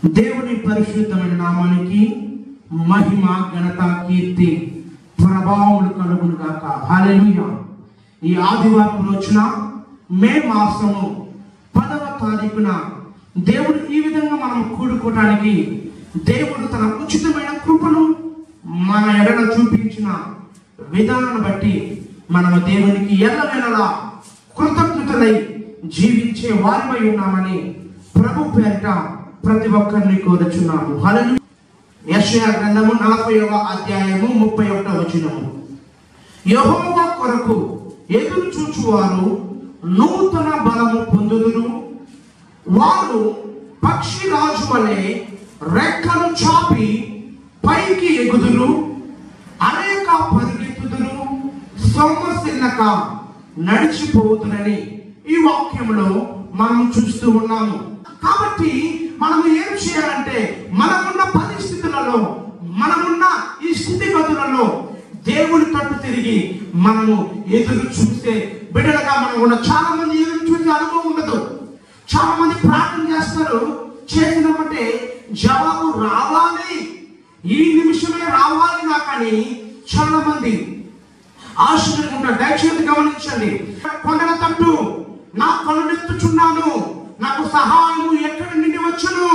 దేవుని పరిశుద్ధమైన నామానికి మహిమ ఘనత కీర్తి ప్రభావములు కలుగును గాక హల్లెలూయా ఈ ఆదివారం రోజున మే మాసము పదవ తారీఖున దేవుడు ఈ విధంగా మనం కూడుకోవడానికి దేవుడు తన ఉచితమైన కృపను మన ఎడల చూపించిన విధానాన్ని బట్టి మనము దేవునికి ఎల్లవేళలా కృతజ్ఞతలై జీవించే వారిపై ఉన్నామని ప్రభు పేరిట ప్రతి ఒక్కరిని కోరుచున్నాము హలను యెషయా గ్రంథము నలభైవ అధ్యాయము ముప్పై ఒకటో వచనము యెహోవా కొరకు ఎదురు చూచువారు నూతన బలము పొందుదురు వారు పక్షిరాజు వలె రెక్కలు చాపి పైకి ఎగుదురు అనేక పరిగెత్తుదురు సొమ్మసిల్లక నడిచిపోతునని ఈ వాక్యంలో మనం చూస్తూ ఉన్నాము కాబట్టి మనం ఏం చేయాలంటే మనమున్న పరిస్థితులలో మనమున్న ఈ స్థితిగతులలో దేవుని తట్టు తిరిగి మనము ఎదురు చూస్తే బిడ్డలుగా మనం ఉన్న చాలా మంది ఎదురు చూసే అనుభవం ఉండదు చాలా మంది ప్రార్థన చేస్తారు చేసినప్పుడే జవాబు రావాలి ఈ నిమిషమే రావాలి నాకని చాలా మంది ఆశీర్వదింటారు దయచేసి గమనించండి కొండల తట్టు నా కొలనెత్తుచున్నాను నాకు సహాయము ఎక్కడి నుండి వచ్చును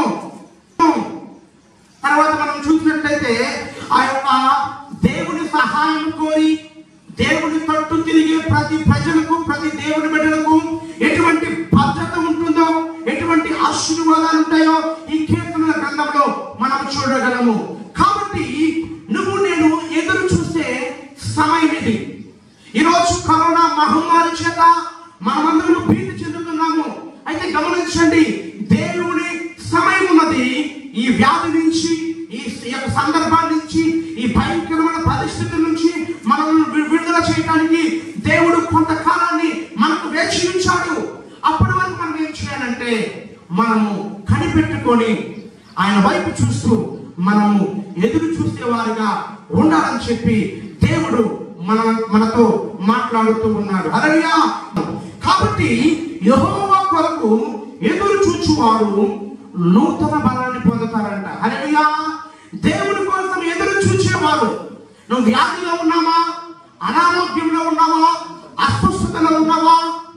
తర్వాత మనం చూసినట్లయితే ఆ యొక్క దేవుని సహాయం కోరి దేవుని తట్టు తిరిగే ప్రతి ప్రజలకు ప్రతి దేవుని బిడ్డలకు ఎటువంటి భద్రత ఉంటుందో ఎటువంటి ఆశీర్వాదాలు ఉంటాయో ఈ కీర్తనల గ్రంథంలో మనం చూడగలము కాబట్టి నువ్వు నేను ఎదురు చూసే సమయం ఇది ఈరోజు కరోనా మహమ్మారి చేత మనమందరం భీతి చెందుతున్నాము అయితే గమనించండి దేవుని సమయం ఉన్నది ఈ వ్యాధి నుంచి ఈ యొక్క సందర్భాన్ని నుంచి ఈ భయంకరమైన పరిస్థితి నుంచి మనల్ని వి- విడుదల చేయడానికి దేవుడు కొంతకాలాన్ని మనకు వేచి ఉంచాడు అప్పటి వరకు మనం ఏం చేయాలంటే మనము కనిపెట్టుకొని ఆయన వైపు చూస్తూ మనము ఎదురు చూసే వారిగా ఉండాలని చెప్పి దేవుడు మన మనతో మాట్లాడుతూ ఉన్నాడు హల్లెలూయా కాబట్టి యెహోవా కొరకు ఎదురు చూచువారు నూతన బలాన్ని పొందుతారంట హల్లెలూయా దేవుని కోసం ఎదురు చూచేవారు నువ్వు వ్యాధిలో ఉన్నావా అనారోగ్యంలో ఉన్నావా అస్వస్థతలో ఉన్నావా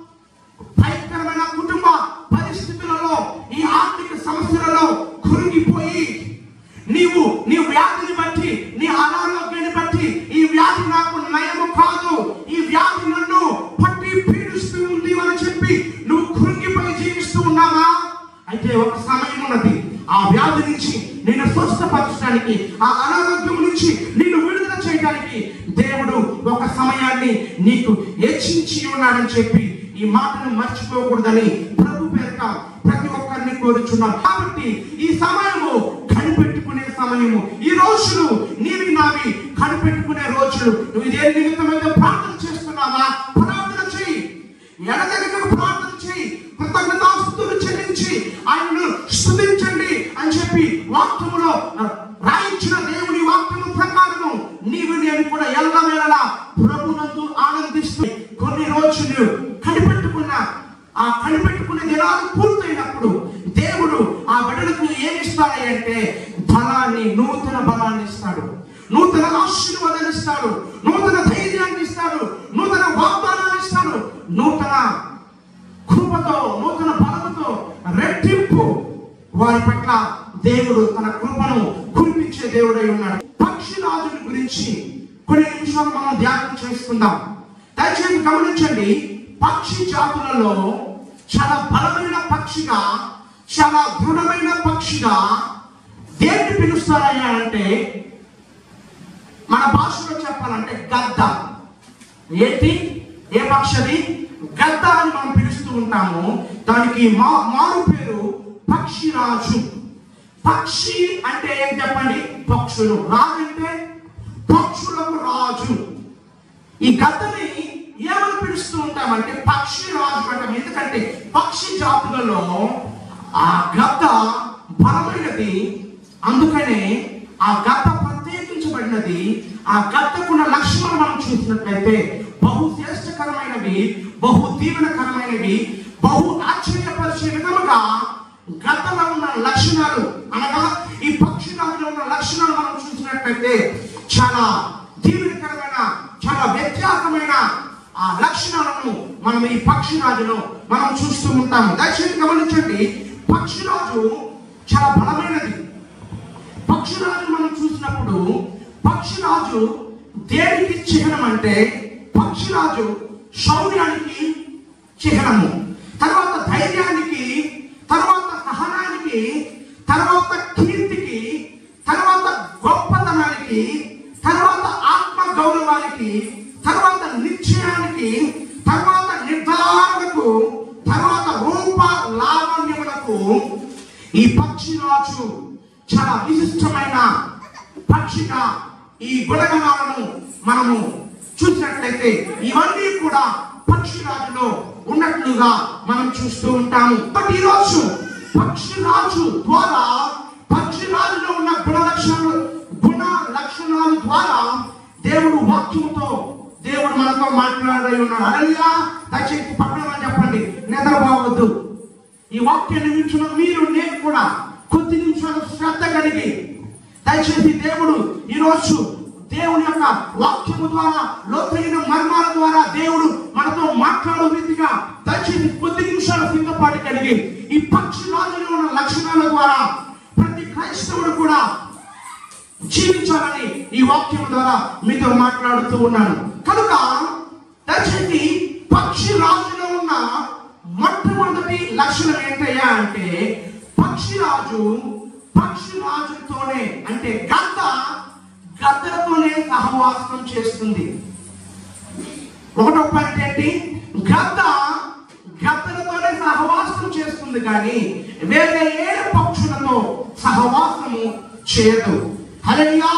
భయంకరమైన కుటుంబ పరిస్థితులలో ఈ ఆర్థిక సమస్యలలో కురిగిపోయి నీవు నీ వ్యాధిని బట్టి నీ అనారోగ్యాన్ని బట్టి ఈ వ్యాధి నాకు నయము కాదు ఈ వ్యాధి నన్ను పట్టి పీడిస్తూ ఉంది అని చెప్పి నువ్వు కురిగిపోయి జీవిస్తూ ఉన్నావా అయితే ఒక సమయం ఉన్నది ఆ వ్యాధి నుంచి నేను స్వస్థపరచడానికి ఆ అనారోగ్యం నుంచి నిన్ను విడుదల చేయడానికి దేవుడు ఒక సమయాన్ని నీకు హెచ్చించి ఉన్నాడని చెప్పి ఈ మాటను మర్చిపోకూడదని ప్రభు పేరుట ప్రతి ఒక్కరిని కోరుచున్నాం కాబట్టి ఈ సమయము కనిపెట్టుకునే సమయము ఈ రోజులు నీవి నావి కనిపెట్టుకునే రోజులు నువ్వు ఇదే నిమిత్తమైతే ప్రార్థన చేస్తున్నావా ప్రార్థన చేయి ఎడతెగక ప్రార్థన చేయి కృతజ్ఞతాస్తుతులు చెల్లించి ఆయనను స్తుతించండి అని చెప్పి వాక్యములో రాయించిన దేవుని వాక్యము ప్రకారము నీవు నేను కూడా ఎల్లవేళలా ప్రభునందు ఆనందిస్తూ కొన్ని రోజులు కనిపెట్టుకున్న ఆ కనిపెట్టుకునే దినాలు పూర్తయినప్పుడు దేవుడు ఆ బిడ్డలకు ఏమి ఇస్తాడు అంటే బలాన్ని నూతన బలాన్ని ఇస్తాడు నూతన ఆశీర్వాదాన్ని ఇస్తాడు నూతన ధైర్యాన్ని ఇస్తాడు నూతన వాగ్దానాన్ని ఇస్తాడు నూతన కృపతో నూతన బలముతో రెట్టింపు వారి పట్ల దేవుడు తన కృపను కురిపించే దేవుడై ఉన్నాడు పక్షిరాజుని గురించి కొన్ని నిమిషాలు మనం ధ్యానం చేసుకుందాం దయచేసి గమనించండి పక్షి జాతులలో చాలా బలమైన పక్షిగా చాలా దృఢమైన పక్షిగా దేన్ని పిలుస్తారయ్యా అంటే మన భాషలో చెప్పాలంటే గద్ద ఏంటి ఏ పక్షి గద్ద అని మనం పిలుస్తూ ఉంటాము దానికి మా మారు పేరు పక్షిరాజు పక్షి అంటే ఏం చెప్పండి పక్షులు రాజు అంటే పక్షులకు రాజు ఈ గద్దని ఏమని పిలుస్తూ ఉంటామంటే పక్షి రాజు అంటాం ఎందుకంటే పక్షి జాతులలో ఆ గద్ద బలమైనది అందుకనే ఆ గద్ద ప్రత్యేకించబడినది ఆ గద్దకున్న లక్షణాలు మనం చూసినట్లయితే బహు శ్రేష్టకరమైనవి బహు దీవెనకరమైనవి బహు ఆశ్చర్యపరిచే విధముగా గద్దలో ఉన్న లక్షణాలు లక్షణాలు అనగా ఈ పక్షిరాజులో ఉన్న లక్షణాలు మనం చూసినట్లయితే చాలా దీవెనకరమైన చాలా వ్యత్యాసమైన ఆ లక్షణాలను మనం ఈ పక్షిరాజులో మనం చూస్తూ ఉంటాము దయచేసి గమనించండి పక్షిరాజు చాలా బలమైనది పక్షిరాజు మనం చూసినప్పుడు పక్షిరాజు దేనికి చిహ్నం అంటే పక్షిరాజు శౌర్యానికి చిహ్నము తర్వాత ధైర్యానికి తర్వాత సహనానికి తర్వాత కీర్తికి తర్వాత గొప్పతనానికి తర్వాత ఆత్మ గౌరవానికి తర్వాత నిశ్చయానికి తర్వాత నిర్ధారణకు తర్వాత రూప లావణ్యములకు ఈ పక్షిరాజు చాలా విశిష్టమైన పక్షిగా ఈ గుణగణాలను మనము చూసినట్లయితే ఇవన్నీ కూడా పక్షిరాజులో ఉన్నట్లుగా మనం చూస్తూ ఉంటాము బట్ ఈరోజు పక్షిరాజు ద్వారా పక్షిరాజులో ఉన్న గుణ లక్షణాలు గుణ లక్షణాల ద్వారా దేవుడు వాక్యముతో దేవుడు మనతో మాట్లాడి ఉన్నాడు అలా దయచేసి పక్కన చెప్పండి నిద్రపోవద్దు ఈ వాక్యాన్ని వింటున్న మీరు నేను కూడా కొద్ది నిమిషాలు శ్రద్ధ కలిగి దయచేసి దేవుడు ఈరోజు దేవుని యొక్క వాక్యము ద్వారా లోతైన మర్మాల ద్వారా దేవుడు మనతో మాట్లాడే రీతిగా దయచేసి కొద్ది నిమిషాలు సిద్ధపాటు కలిగి ఈ పక్షి రాజులో ఉన్న లక్షణాల ద్వారా ప్రతి క్రైస్తవుడు కూడా జీవించాలని ఈ వాక్యం ద్వారా మీతో మాట్లాడుతూ ఉన్నాను కనుక దయచేసి పక్షి రాజులో ఉన్న మొట్టమొదటి లక్షణం ఏంటయ్యా అంటే పక్షిరాజు పక్షిరాజుతోనే అంటే గద్ద గద్దలతోనే సహవాసం చేస్తుంది ఒకటో పాయింట్ ఏంటి గద్ద గద్దలతోనే సహవాసం చేస్తుంది కానీ వేరే ఏ పక్షులతో సహవాసము చేయదు హల్లెలూయా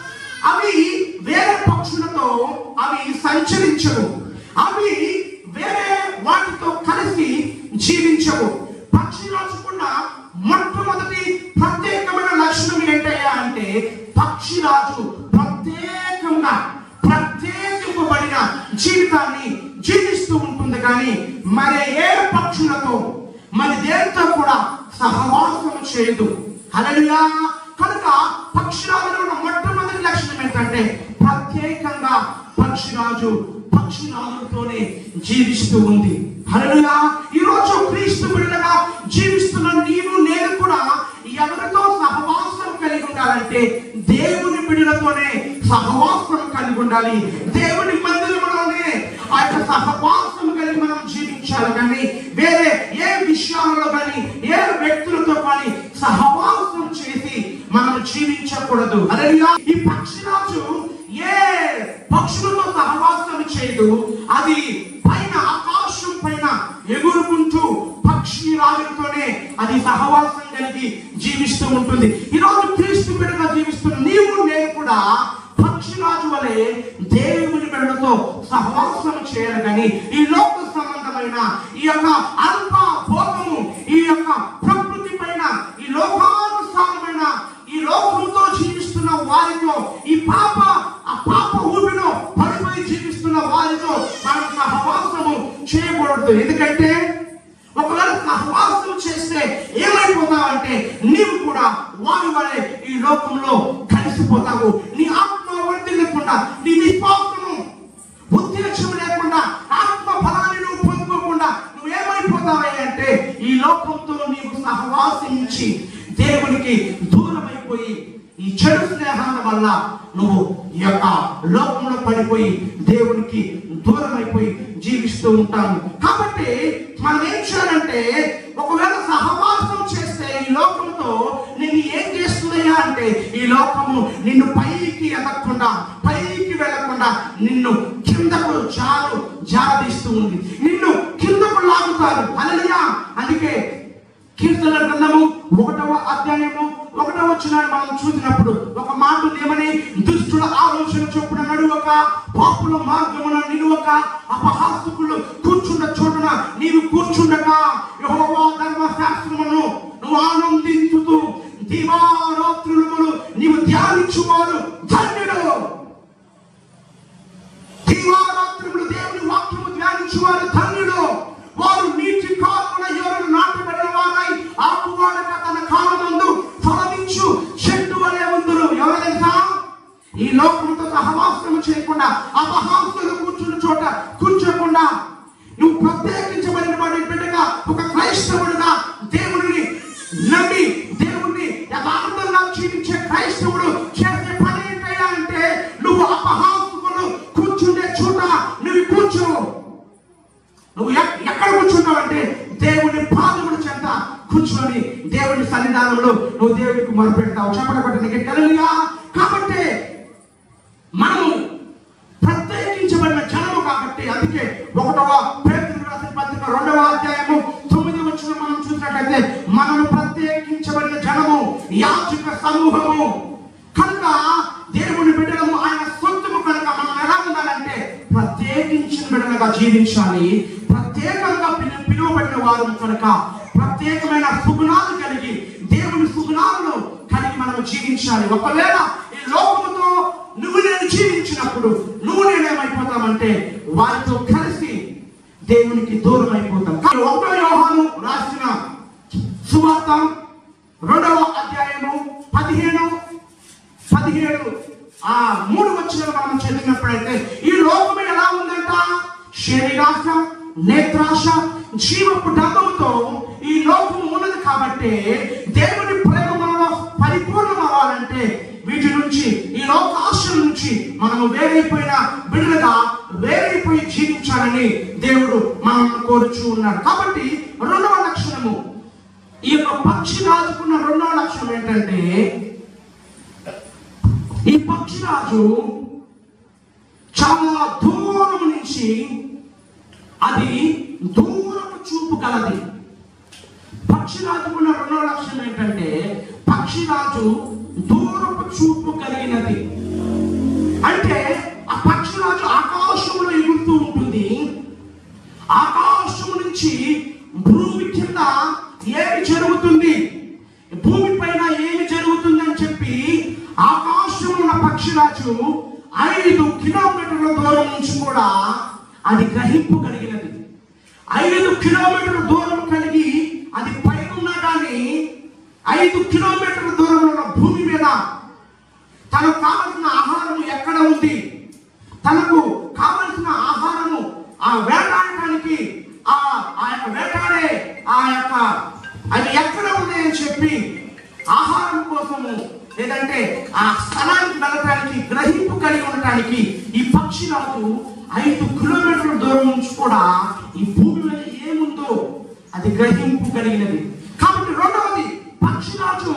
అవి వేరే పక్షులతో అవి సంచరించవు అవి వేరే వాటితో కలిసి జీవించవు పక్షిరాజుకున్న మొట్టమొదటి ప్రత్యేకమైన లక్షణం ఏంటయ్యా అంటే పక్షిరాజు ప్రత్యేకంగా ప్రత్యేకింపబడిన జీవితాన్ని జీవిస్తూ ఉంటుంది కానీ మరి ఏ పక్షులతో మరి దేనితో కూడా సహవాసం చేయదు హల్లెలూయా కనుక పక్షిరాజులో ఉన్న మొట్టమొదటి లక్షణం ఏంటంటే ప్రత్యేకంగా పక్షిరాజు పక్షిరాజులతోనే జీవిస్తూ ఉంది హల్లెలూయా ఈ రోజు క్రీస్తు బిడ్డగా జీవిస్తున్న నీవు నేను కూడా ఎవరితో సహవాసం కలిగి ఉండాలంటే దేవుని బిడ్డలతోనే సహవాసం కలిగి ఉండాలి దేవుని మందిరంలోనే ఆ యొక్క సహవాసం కలిగి మనం జీవించాలి కానీ వేరే ఏ విషయాలలో కానీ ఏ వ్యక్తులతో కానీ సహవాసం చేసి మనం జీవించకూడదు అదే ఈ పక్షిరాజు ఏ పక్షులతో సహవాసం చేయదు అది పైన ఆకాశం పైన ఎగురుకుంటూ పక్షి రాజులతోనే అది సహవాసం కలిగి జీవిస్తూ ఉంటుంది ఈరోజు క్రీస్తు బిడ్డగా జీవిస్తున్న నీవు నేను కూడా పక్షిరాజు వలె దేవుని బిడ్డలతో సహవాసం చేయాలి కానీ ఈ లోక సంబంధమైన ఈ యొక్క అల్ప భోగము ఈ యొక్క ప్రకృతి పైన ఈ లోకానుసారమైన ఈ లోకంతో జీవిస్తున్న వారితో ఈ పాప ఆ పాప ఊపిలో పడిపోయి జీవిస్తున్న వారితో మనం సహవాసము చేయకూడదు ఎందుకంటే ఒకవేళ సహవాసం చేస్తే ఏమైపోతావంటే నీవు కూడా వారి వలె ఈ లోకంలో కలిసిపోతావు నీ ఆత్మ ఒంటి లేకుండా నీ విశ్వాసము ఉద్దేశం లేకుండా ఆత్మ ఫలాన్ని నువ్వు పొందుకోకుండా నువ్వు ఏమైపోతావే అంటే ఈ లోకంతో నీవు సహవాసించి దేవునికి దూరమైపోయి ఈ చెడు స్నేహాల వల్ల నువ్వు ఈ యొక్క లోకంలో పడిపోయి దేవునికి దూరం అయిపోయి జీవిస్తూ ఉంటాము కాబట్టి మనం ఏం చేయాలంటే ఒకవేళ సహవాసం చేస్తే ఈ లోకంతో నిన్ను ఏం చేస్తుందయ్యా అంటే ఈ లోకము నిన్ను పైకి ఎదగకుండా పైకి వెళ్ళకుండా నిన్ను కిందకు జారు జారదీస్తూ ఉంది నిన్ను కిందకు లాగుతారు అలలియా అందుకే కీర్తన గ్రంథము ఒకటవ అధ్యాయము ఒకటవ వచ్చిన మనం చూసినప్పుడు ఒక మాట ఉంది ఏమని దుష్టుల ఆలోచన చొప్పున నడువక పాపుల మార్గమున నిలువక అపహాసకులు కూర్చున్న చోటున నీవు కూర్చుండక యెహోవా ధర్మశాస్త్రమును నువ్వు ఆనందించుతూ దివారాత్రులు నీవు ధ్యానించువారు ధన్యుడు దివారాత్రులు దేవుని వాక్యము ధ్యానించువారు ధన్యుడు వారు నీటి కాకుండా ఎవరు నాటబడిన వారై ఆకువాడక తన కాలమందు ఈ లోకంతో సహవాసము చేయకుండా అపహాసులు కూర్చున్న చోట కూర్చోకుండా నువ్వు ప్రత్యేకించబడిన వాడి బిడ్డగా ఒక క్రైస్తవుడుగా దేవుడిని నమ్మి దేవుణ్ణి యథార్థంగా జీవించే క్రైస్తవుడు చేసే పని ఏంటయ్యా అంటే నువ్వు అపహాసుకులు కూర్చుండే చోట నువ్వు కూర్చో నువ్వు ఎక్- ఎక్కడ కూర్చున్నావు అంటే దేవుని పాదముల చెంత కూర్చొని దేవుని సన్నిధానంలో నువ్వు దేవునికి మొరపెడతావు చెప్పడబట్టి గట్టిగా కాబట్టి మనము ప్రత్యేకించబడిన జనము కాబట్టి అందుకే ఒకటవ పేతురు రాసిన పత్రిక రెండవ అధ్యాయము తొమ్మిది వచ్చిన మనం చూసినట్లయితే మనము ప్రత్యేకించబడిన జనము యాచక సమూహము కనుక దేవుని బిడ్డలము ఆయన సొంతము కనుక మనం ఎలా ఉండాలంటే ప్రత్యేకించిన బిడ్డలుగా జీవించాలి ప్రత్యేకంగా పిలు- పిలువబడిన వారు కనుక ప్రత్యేకమైన సుగుణాలు కలిగి దేవుని సుగుణాలను కలిగి మనం జీవించాలి ఒకవేళ ఈ లోకముతో నువ్వు నేను జీవించినప్పుడు నువ్వు నేనేమైపోతామంటే వారితో కలిసి దేవునికి దూరం అయిపోతాం కానీ ఒకటో యోహాను రాసిన సువార్త రెండవ అధ్యాయము పదిహేను పదిహేడు ఆ మూడు వచ్చిన మనం చదివినప్పుడైతే ఈ లోకం ఎలా ఉందంట శరీరాశ నేత్రాశ జీవపు డంబముతో ఈ లోకం ఉన్నది కాబట్టి దేవుని ప్రేమ మనలో పరిపూర్ణం అవ్వాలంటే వీటి నుంచి ఈ లోక ఆశల నుంచి మనము వేరైపోయిన బిడ్డలుగా వేరైపోయి జీవించాలని దేవుడు మనల్ని కోరుచూ ఉన్నాడు కాబట్టి రెండవ లక్షణము ఈ యొక్క పక్షి రాజుకున్న రెండవ లక్షణం ఏంటంటే ఈ పక్షిరాజు చాలా దూరం నుంచి అది దూరపు చూపు కలది పక్షిరాజుకున్న రెండవ లక్షణం ఏంటంటే పక్షిరాజు దూరపు చూపు కలిగినది అంటే ఆ పక్షిరాజు ఆకాశంలో ఎగురుతూ ఉంటుంది ఆకాశం నుంచి భూమి కింద ఏమి జరుగుతుంది భూమి పైన ఏమి జరుగుతుందని చెప్పి ఆకాశంలో ఉన్న పక్షిరాజు ఐదు కిలోమీటర్ల దూరం నుంచి కూడా అది గ్రహింపు కలిగినది ఐదు కిలోమీటర్ల దూరం కలిగి అది పైన ఉన్నా కానీ ఐదు కిలోమీటర్ల దూరంలో ఉన్న భూమి మీద తనకు కావలసిన ఆహారం ఎక్కడ ఉంది తనకు కావలసిన ఆహారము ఆ వేటాడటానికి ఆ ఆ యొక్క వేటాడే ఆ యొక్క అది ఎక్కడ ఉంది అని చెప్పి ఆహారం కోసము లేదంటే ఆ స్థలానికి వెళ్ళటానికి గ్రహింపు కలిగి ఉండటానికి ఈ పక్షిరాజు ఐదు కిలోమీటర్ల దూరం నుంచి కూడా ఈ భూమి మీద ఏముందో అది గ్రహింపు కలిగినది కాబట్టి రెండవది పక్షిరాజు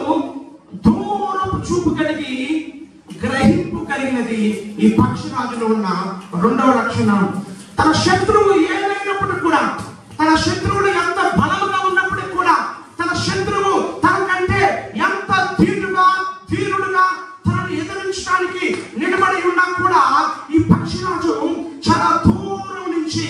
దూరపు చూపు కలిగి గ్రహింపు కలిగినది ఈ పక్షిరాజులో ఉన్న రెండవ లక్షణం తన శత్రువు ఏదైనప్పటికీ కూడా తన శత్రువులు ఎంత బలముగా ఉన్నప్పటికీ కూడా తన శత్రువు తనకంటే ఎంత తీరుగా తీరుడుగా తనను ఎదిరించడానికి నిలబడి ఉన్నా కూడా ఈ పక్షిరాజు చాలా దూరం నుంచి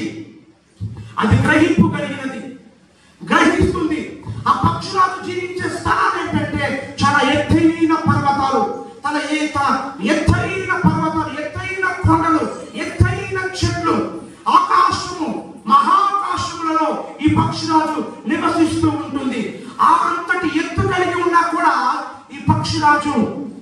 అది గ్రహింపు కలిగినది గ్రహిస్తుంది ఆ పక్షురాలు జీవించే స్థలాలు ఏంటంటే చాలా ఎత్తైన పర్వతాలు తన ఏ తన ఎత్తైన పర్వతాలు ఎత్తైన కొండలు ఎత్తైన చెట్లు ఆకాశము మహాకాశములలో ఈ పక్షిరాజు నివసిస్తూ ఉంటుంది ఆ అంతటి ఎత్తు కలిగి ఉన్నా కూడా ఈ పక్షిరాజు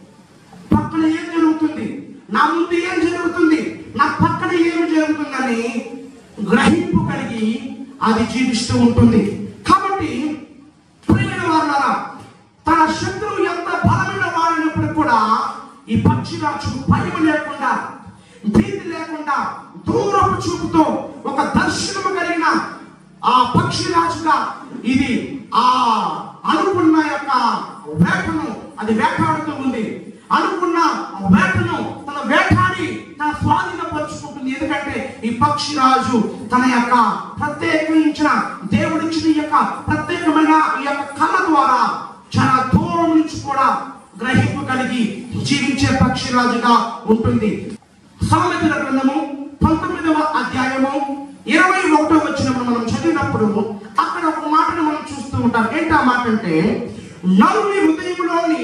పక్కన ఏం జరుగుతుంది నా ముందు ఏం జరుగుతుంది నా పక్కన ఏమి జరుగుతుందని గ్రహింపు కలిగి అది జీవిస్తూ ఉంటుంది కాబట్టి ప్రియమైన వారులారా తన శత్రువు ఎంత బలమైన వాడినప్పుడు కూడా ఈ పక్షిరాజుకు భయం లేకుండా భీతి లేకుండా దూరపు చూపుతో ఒక దర్శనము కలిగిన ఆ పక్షిరాజుగా ఇది ఆ అనుకున్న యొక్క వేటను అది వేటాడుతూ ఉంది అనుకున్న వేటను తన వేటాడి తన స్వాధీనపరుచుకుంటుంది ఎందుకంటే ఈ పక్షిరాజు తన యొక్క ప్రత్యేకించిన దేవుడిచ్చిన ఈ యొక్క ప్రత్యేకమైన ఈ యొక్క కళ ద్వారా చాలా దూరం నుంచి కూడా గ్రహింపు కలిగి జీవించే పక్షిరాజుగా ఉంటుంది సామెతల గ్రంథము పంతొమ్మిదవ అధ్యాయము ఇరవై ఒకటో వచ్చినప్పుడు మనం చదివినప్పుడు అక్కడ ఒక మాటను మనం చూస్తూ ఉంటాం ఏంటి ఆ మాట అంటే నలుని హృదయంలోని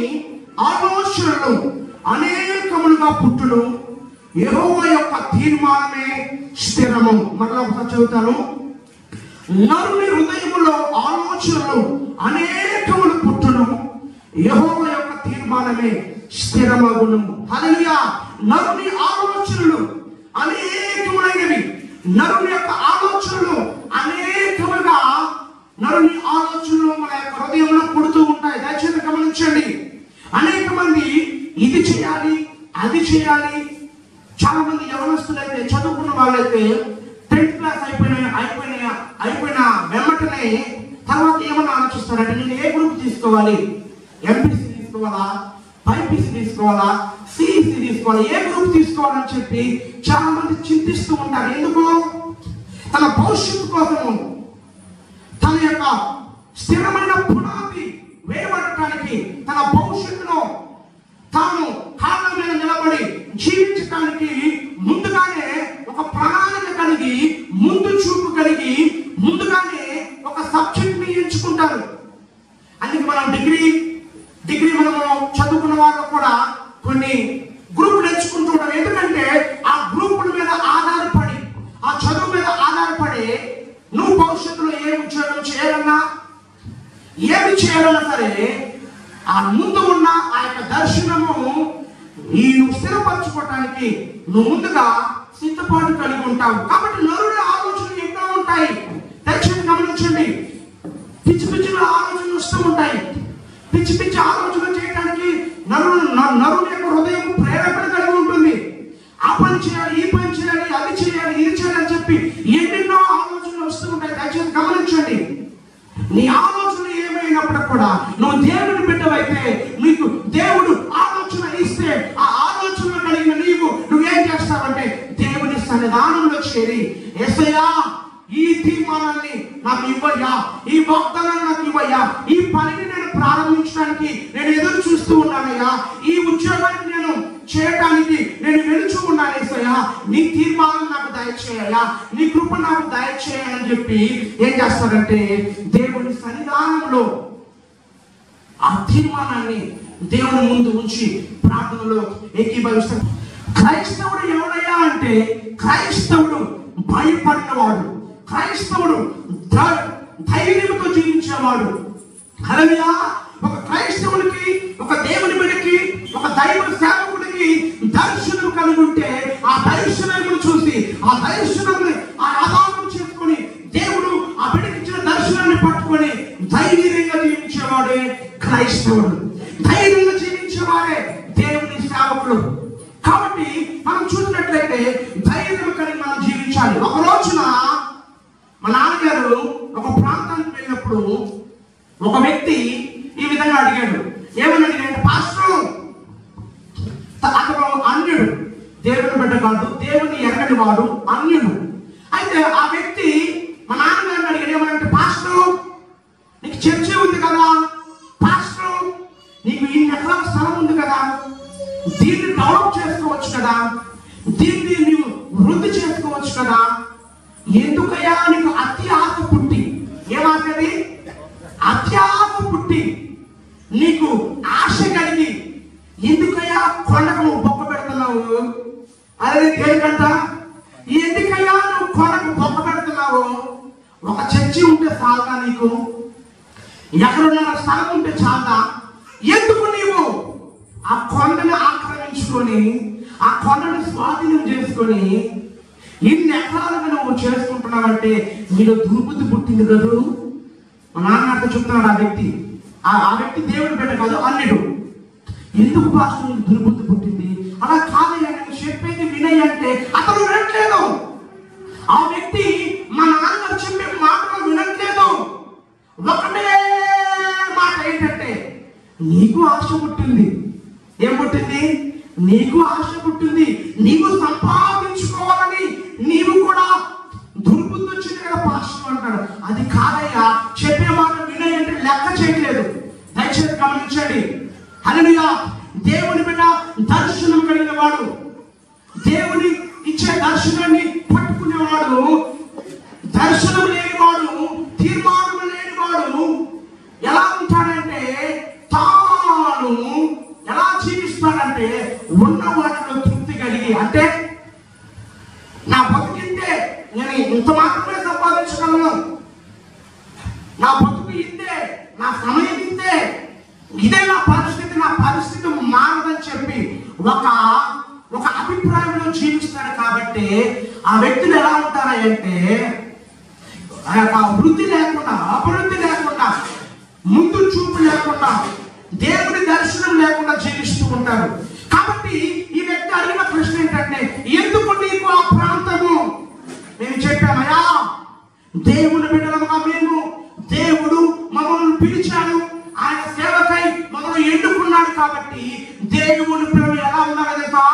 ఆలోచనలు అనేకములుగా పుట్టును యెహోవా యొక్క తీర్మానమే స్థిరము మరలా ఒకసారి చదువుతాను నరుని హృదయములో ఆలోచనలు అనేకములు పుట్టును యెహోవా యొక్క తీర్మానమే స్థిరమగును హల్లెలూయా నరుని ఆలోచనలు అనేకమైనవి నరుని యొక్క ఆలోచనలు అనేకముగా నరుని ఆలోచనలు మన యొక్క హృదయంలో పుడుతూ ఉంటాయి దయచేసి గమనించండి అనేక మంది ఇది చేయాలి అది చేయాలి చాలా మంది యవనస్తులు అయితే చదువుకున్న వాళ్ళైతే టెన్త్ క్లాస్ అయిపోయిన అయిపోయిన అయిపోయిన వెంబటనే తర్వాత ఏమన్నా ఆలోచిస్తారంటే నేను ఏ గ్రూప్ తీసుకోవాలి ఎంపీసీ తీసుకోవాలా బైపీసీ తీసుకోవాలా సిఈసీ తీసుకోవాలా ఏ గ్రూప్ తీసుకోవాలని చెప్పి చాలా మంది చింతిస్తూ ఉంటారు ఎందుకు తన భవిష్యత్తు కోసము తన యొక్క స్థిరమైన పునాది వేయబడటానికి తన భవిష్యత్తులో తాను కాళ్ళ మీద నిలబడి జీవించడానికి ముందుగానే ఒక ప్రణాళిక కలిగి ముందు చూపు కలిగి ముందుగానే ఒక సబ్జెక్ట్ ని ఎంచుకుంటారు అందుకే మనం డిగ్రీ డిగ్రీ మనము చదువుకున్న వాళ్ళు కూడా కొన్ని గ్రూపులు ఎంచుకుంటూ ఉంటారు ఎందుకంటే ఆ గ్రూపుల మీద ఆధారపడి ఆ చదువు మీద ఆధారపడి నువ్వు భవిష్యత్తులో ఏ ఉద్యోగం చేయాలన్నా ఏమి చేయాలన్నా సరే ఆ ముందు ఉన్న ఆ యొక్క దర్శనము ఈ నువ్వు స్థిరపరచుకోవటానికి నువ్వు ముందుగా సిద్ధపాటు కలిగి ఉంటావు కాబట్టి నరుడి ఆలోచనలు ఎన్నో ఉంటాయి దర్శనం గమనించండి పిచ్చి పిచ్చి ఆలోచనలు వస్తూ ఉంటాయి పిచ్చి పిచ్చి ఆలోచనలు చేయడానికి నరుడు న- నరుని యొక్క హృదయం ప్రేరేపణ కలిగి ఉంటుంది ఆ పని చేయాలి ఈ పని చేయాలి అది చేయాలి ఇది చేయాలి అని చెప్పి ఎన్నెన్నో ఆలోచనలు వస్తూ ఉంటాయి దయచేసి గమనించండి నీ ఆలోచన ఏమైనప్పటికి కూడా నువ్వు దేవుని బిడ్డవైతే నీకు దేవుడు ఆలోచన ఇస్తే ఆ ఆలోచన కలిగిన నీవు నువ్వేం చేస్తావంటే దేవుని సన్నిధానంలో చేరి ఎసయ్యా ఈ తీర్మానాన్ని నాకు ఇవ్వయ్యా ఈ వాగ్దానాన్ని నాకు ఇవ్వయ్యా ఈ పనిని నేను ప్రారంభించడానికి నేను ఎదురు చూస్తూ ఉన్నానయ్యా ఈ ఉద్యోగాన్ని నేను చేయడానికి నేను వెలుచు ఉన్నాను ఏసయ్యా నీ తీర్మానం నాకు దయచేయ్యా నీ కృప నాకు దయచేయని చెప్పి ఏం చేస్తారంటే దేవుని సన్నిధానంలో ఆ తీర్మానాన్ని దేవుని ముందు ఉంచి ప్రార్థనలో ఏకీభవిస్తాడు క్రైస్తవుడు ఎవడయ్యా అంటే క్రైస్తవుడు భయపడినవాడు క్రైస్తవుడు ధ- ధైర్యంతో జీవించేవాడు హల్లెలూయా ఒక క్రైస్తవునికి ఒక దేవుని బిడ్డకి ఒక దైవ సేవకుడికి దర్శనం కలిగి ఉంటే ఆ దర్శనమును చూసి ఆ దర్శనాన్ని ఆ ఆధారం చేసుకొని దేవుడు ఆ బిడ్డకి ఇచ్చిన దర్శనాన్ని పట్టుకొని ధైర్యంగా జీవించేవాడే క్రైస్తవుడు ధైర్యంగా జీవించేవాడే దేవుని సేవకుడు కాబట్టి మనం చూసినట్లయితే ధైర్యం కలిగి మనం జీవించాలి ఒక రోజున మా నాన్నగారు ఒక ప్రాంతానికి వెళ్ళినప్పుడు ఒక వ్యక్తి ఈ విధంగా అడిగాడు ఏమని అడిగాడు పాస్టర్ అతను అన్యుడు దేవుని బిడ్డ కాదు దేవుని ఎరగని వాడు అన్యుడు అయితే ఆ వ్యక్తి మా నాన్నగారిని అడిగాడు ఏమంటే పాస్టర్ నీకు చర్చి ఉంది కదా పాస్టర్ నీకు ఇన్ని ఎకరాల స్థలం ఉంది కదా దీన్ని డెవలప్ చేసుకోవచ్చు కదా దీన్ని నీవు వృద్ధి చేసుకోవచ్చు కదా ఎందుకయ్యా నీకు అత్యాశ పుట్టి ఏమాటది అత్యాశ పుట్టి నీకు ఆశ కలిగి ఎందుకయ్యా కొండకు నువ్వు బొక్క పెడుతున్నావు అదే దేనికంట ఎందుకయ్యా నువ్వు కొండకు బొక్క పెడుతున్నావు ఒక చర్చి ఉంటే చాలదా నీకు ఎక్కడున్న స్థలం ఉంటే చాలదా ఎందుకు నీవు ఆ కొండని ఆక్రమించుకొని ఆ కొండని స్వాధీనం చేసుకొని ఇన్ని ఎకరాలుగా నువ్వు చేసుకుంటున్నావంటే నీలో దుర్బుద్ధి పుట్టింది కదూ మా నాన్న అట్లా చెప్తున్నాడు ఆ వ్యక్తి ఆ ఆ వ్యక్తి దేవుడు బిడ్డ కాదు అన్నిడు ఎందుకు పాస్టర్ నీకు దుర్బుద్ధి పుట్టింది అలా కాదయ్యా నేను చెప్పేది వినయ్య అంటే అతను వినట్లేదు ఆ వ్యక్తి మా నాన్నగారు చెప్పే మాటలు వినట్లేదు ఒకటే మాట ఏంటంటే నీకు ఆశ పుట్టింది ఏం పుట్టింది నీకు ఆశ పుట్టింది నీవు సంపాదించుకోవాలని నీవు కూడా దుర్బుద్ధి వచ్చింది కదా పాస్టర్ అంటాడు అది కాదయ్యా చెప్పే మాట వినయ్ అంటే లెక్క చేయట్లేదు దయచేసి గమనించండి హల్లెలూయా దేవుని బిడ్డ దర్శనం కలిగిన వాడు దేవుని ఇచ్చే దర్శనాన్ని పట్టుకునేవాడు దర్శనం లేనివాడు తీర్మానం లేనివాడు ఎలా ఉంటాడంటే తాను ఎలా జీవిస్తాడంటే ఉన్న వాటిలో తృప్తి కలిగి అంటే నా బతుకింతే నేను ఇంత మాత్రమే సంపాదించగలను నా బతుకు ఇంతే నా సమయం ఇంతే ఇదే నా పరిస్థితి నా పరిస్థితి మారదని చెప్పి ఒక ఒక అభిప్రాయంలో జీవిస్తాడు కాబట్టి ఆ వ్యక్తులు ఎలా ఉంటారంటే ఆ యొక్క వృద్ధి లేకుండా అభివృద్ధి లేకుండా ముందు చూపు లేకుండా దేవుని దర్శనం లేకుండా జీవిస్తూ ఉంటారు కాబట్టి ఈ వ్యక్తి అడిగిన ప్రశ్న ఏంటంటే ఎందుకు నీకు ఆ ప్రాంతము మేము చెప్పామయ్యా దేవుని బిడ్డలుగా మేము దేవుడు మమ్మల్ని పిలిచాడు ఆయన సేవకై మమ్మల్ని ఎన్నుకున్నాడు కాబట్టి దేవుని పిల్లలు ఎలా ఉన్నారో తెలుసా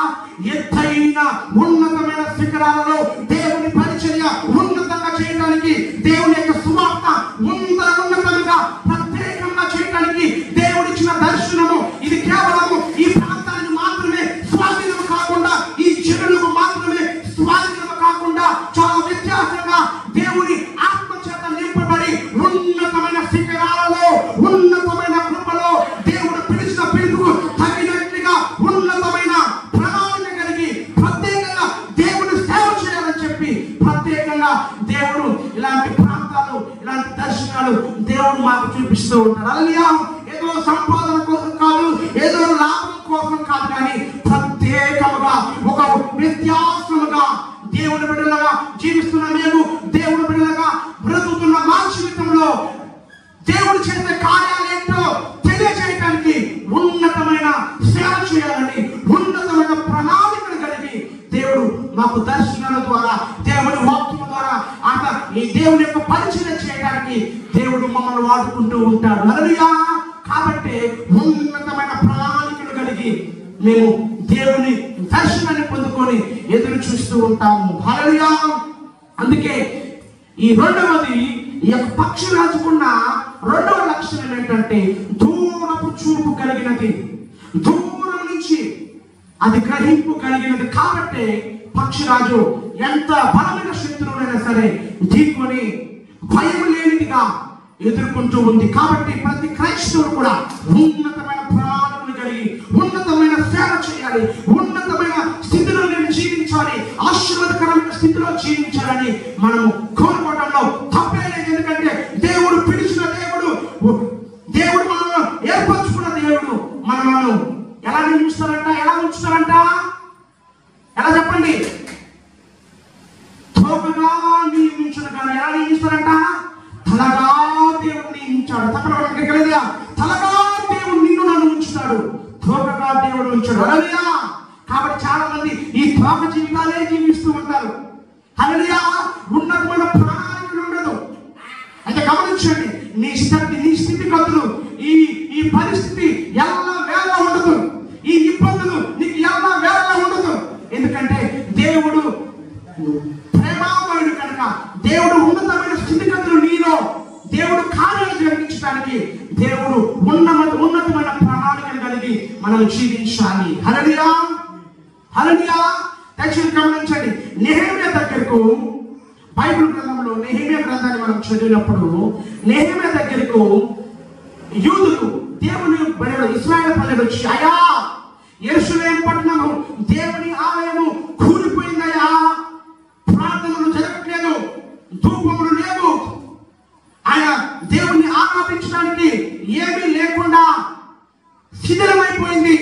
ఎత్తైన ఉన్నతమైన శిఖరాలలో దేవుని పరిచర్య ఉన్నతంగా చేయడానికి దేవుని యొక్క సువార్త ఉన్నత ఉన్నతంగా ప్రత్యేకంగా చేయడానికి దేవుడిచ్చిన దర్శనము ఇది కేవలము ఈ ప్రాంతానికి మాత్రమే స్వాధీనం కాకుండా ఈ జనులకు మాత్రమే స్వాధీనం కాకుండా చాలా వ్యత్యాసంగా దేవుని ఆత్మ చేత నింపబడి ఉన్నతమైన శిఖరాలలో ఉన్నతమైన కృపలో దేవుడు పిలిచిన పిలుపుకు తగినట్లుగా ఉన్నతమైన ప్రణాళిక కలిగి ప్రత్యేకంగా దేవుని సేవ చేయాలని చెప్పి ప్రత్యేకంగా దేవుడు ఇలాంటి ప్రాంతాలు ఇలాంటి దర్శనాలు దేవుడు మాకు చూపిస్తూ ఉంటాడు అలా ఏదో సంపాదన కోసం కాదు ఏదో లాభం కోసం కాదు కానీ ప్రత్యేకముగా ఒక వ్యత్యాసముగా దేవుని బిడ్డలుగా జీవిస్తున్న మేము దేవుని బిడ్డలుగా బ్రతుకుతున్న మా జీవితంలో దేవుడు చేసే కార్యాలేంటో తెలియజేయడానికి ఉన్నతమైన సేవ చేయాలని ఉన్నతమైన ప్రణాళికలు కలిగి దేవుడు మాకు దర్శనాల ద్వారా దేవుని వాక్యం ద్వారా అంత ఈ దేవుని యొక్క పరిచయం చేయడానికి దేవుడు మమ్మల్ని వాడుకుంటూ ఉంటాడు హల్లెలూయా కాబట్టి ఉన్నతమైన ప్రణాళికలు కలిగి మేము దేవుని దర్శనాన్ని పొందుకొని ఎదురు చూస్తూ ఉంటాము హల్లెలూయా అందుకే ఈ రెండవది ఈ యొక్క పక్షి రాజుకున్న రెండవ లక్షణం ఏంటంటే దూరపు చూపు కలిగినది దూరం నుంచి అది గ్రహింపు కలిగినది కాబట్టి పక్షిరాజు ఎంత బలమైన శత్రువులైనా సరే ఢీకొని భయం లేనిదిగా ఎదుర్కొంటూ ఉంది కాబట్టి ప్రతి క్రైస్తవుడు కూడా ఉన్నతమైన ప్రణాళికలు కలిగి ఉన్నతమైన సేవ చేయాలి ఉన్నతమైన స్థితిలో నేను జీవించాలి ఆశీర్వాదకరమైన స్థితిలో జీవించాలని మనము కోరుకోవడంలో తప్పే లేదు ఎందుకంటే దేవుడు పిలిచిన దేవుడు దేవుడు మనల్ని ఏర్పరచుకున్న దేవుడు మనలను ఎలా నియమిస్తారంట ఎలా ఉంచుతారంట ఎలా చెప్పండి తోకగా నియమించడు కానీ ఎలా నియమిస్తారంట తలగా దేవుడు నియమించాడు తప్పకుండా కలిగా తలగా దేవుడు నిన్ను నన్ను ఉంచుతాడు తోకగా దేవుడు ఉంచాడు అలలియా కాబట్టి చాలా మంది ఈ తోక జీవితాలే జీవిస్తూ ఉంటారు అలలియా ఉన్నతమైన ప్రణాళికలు ఉండదు అయితే గమనించండి నీ స్థితి నీ స్థితిగతులు ఈ ఈ పరిస్థితి ఎలా వేళ ఉండదు ఈ ఇబ్బందులు నీకు ఎలా వేళ ఉండదు ఎందుకంటే దేవుడు ప్రేమామయుడు కనుక దేవుడు ఉన్నతమైన స్థితిగతులు నీలో దేవుడు కార్యాలు జరిగించడానికి దేవుడు ఉన్నత ఉన్నతమైన ప్రణాళికలు కలిగి మనం జీవించాలి హలడియా హలడియా దయచేసి గమనించండి నెహమ్య దగ్గరకు బైబిల్ గ్రంథంలో నెహమ్య గ్రంథాన్ని మనం చదివినప్పుడు నెహమ్య దగ్గరకు యూదులు దేవుని బయలు ఇస్రాయల్ ప్రజలు వచ్చి అయా యెరూషలేం పట్టణము దేవుని ఆలయము కూలిపోయిందయ్యా ప్రార్థనలు జరగట్లేదు ధూపములు లేవు ఆయన దేవుణ్ణి ఆరాధించడానికి ఏమీ లేకుండా శిథిలమైపోయింది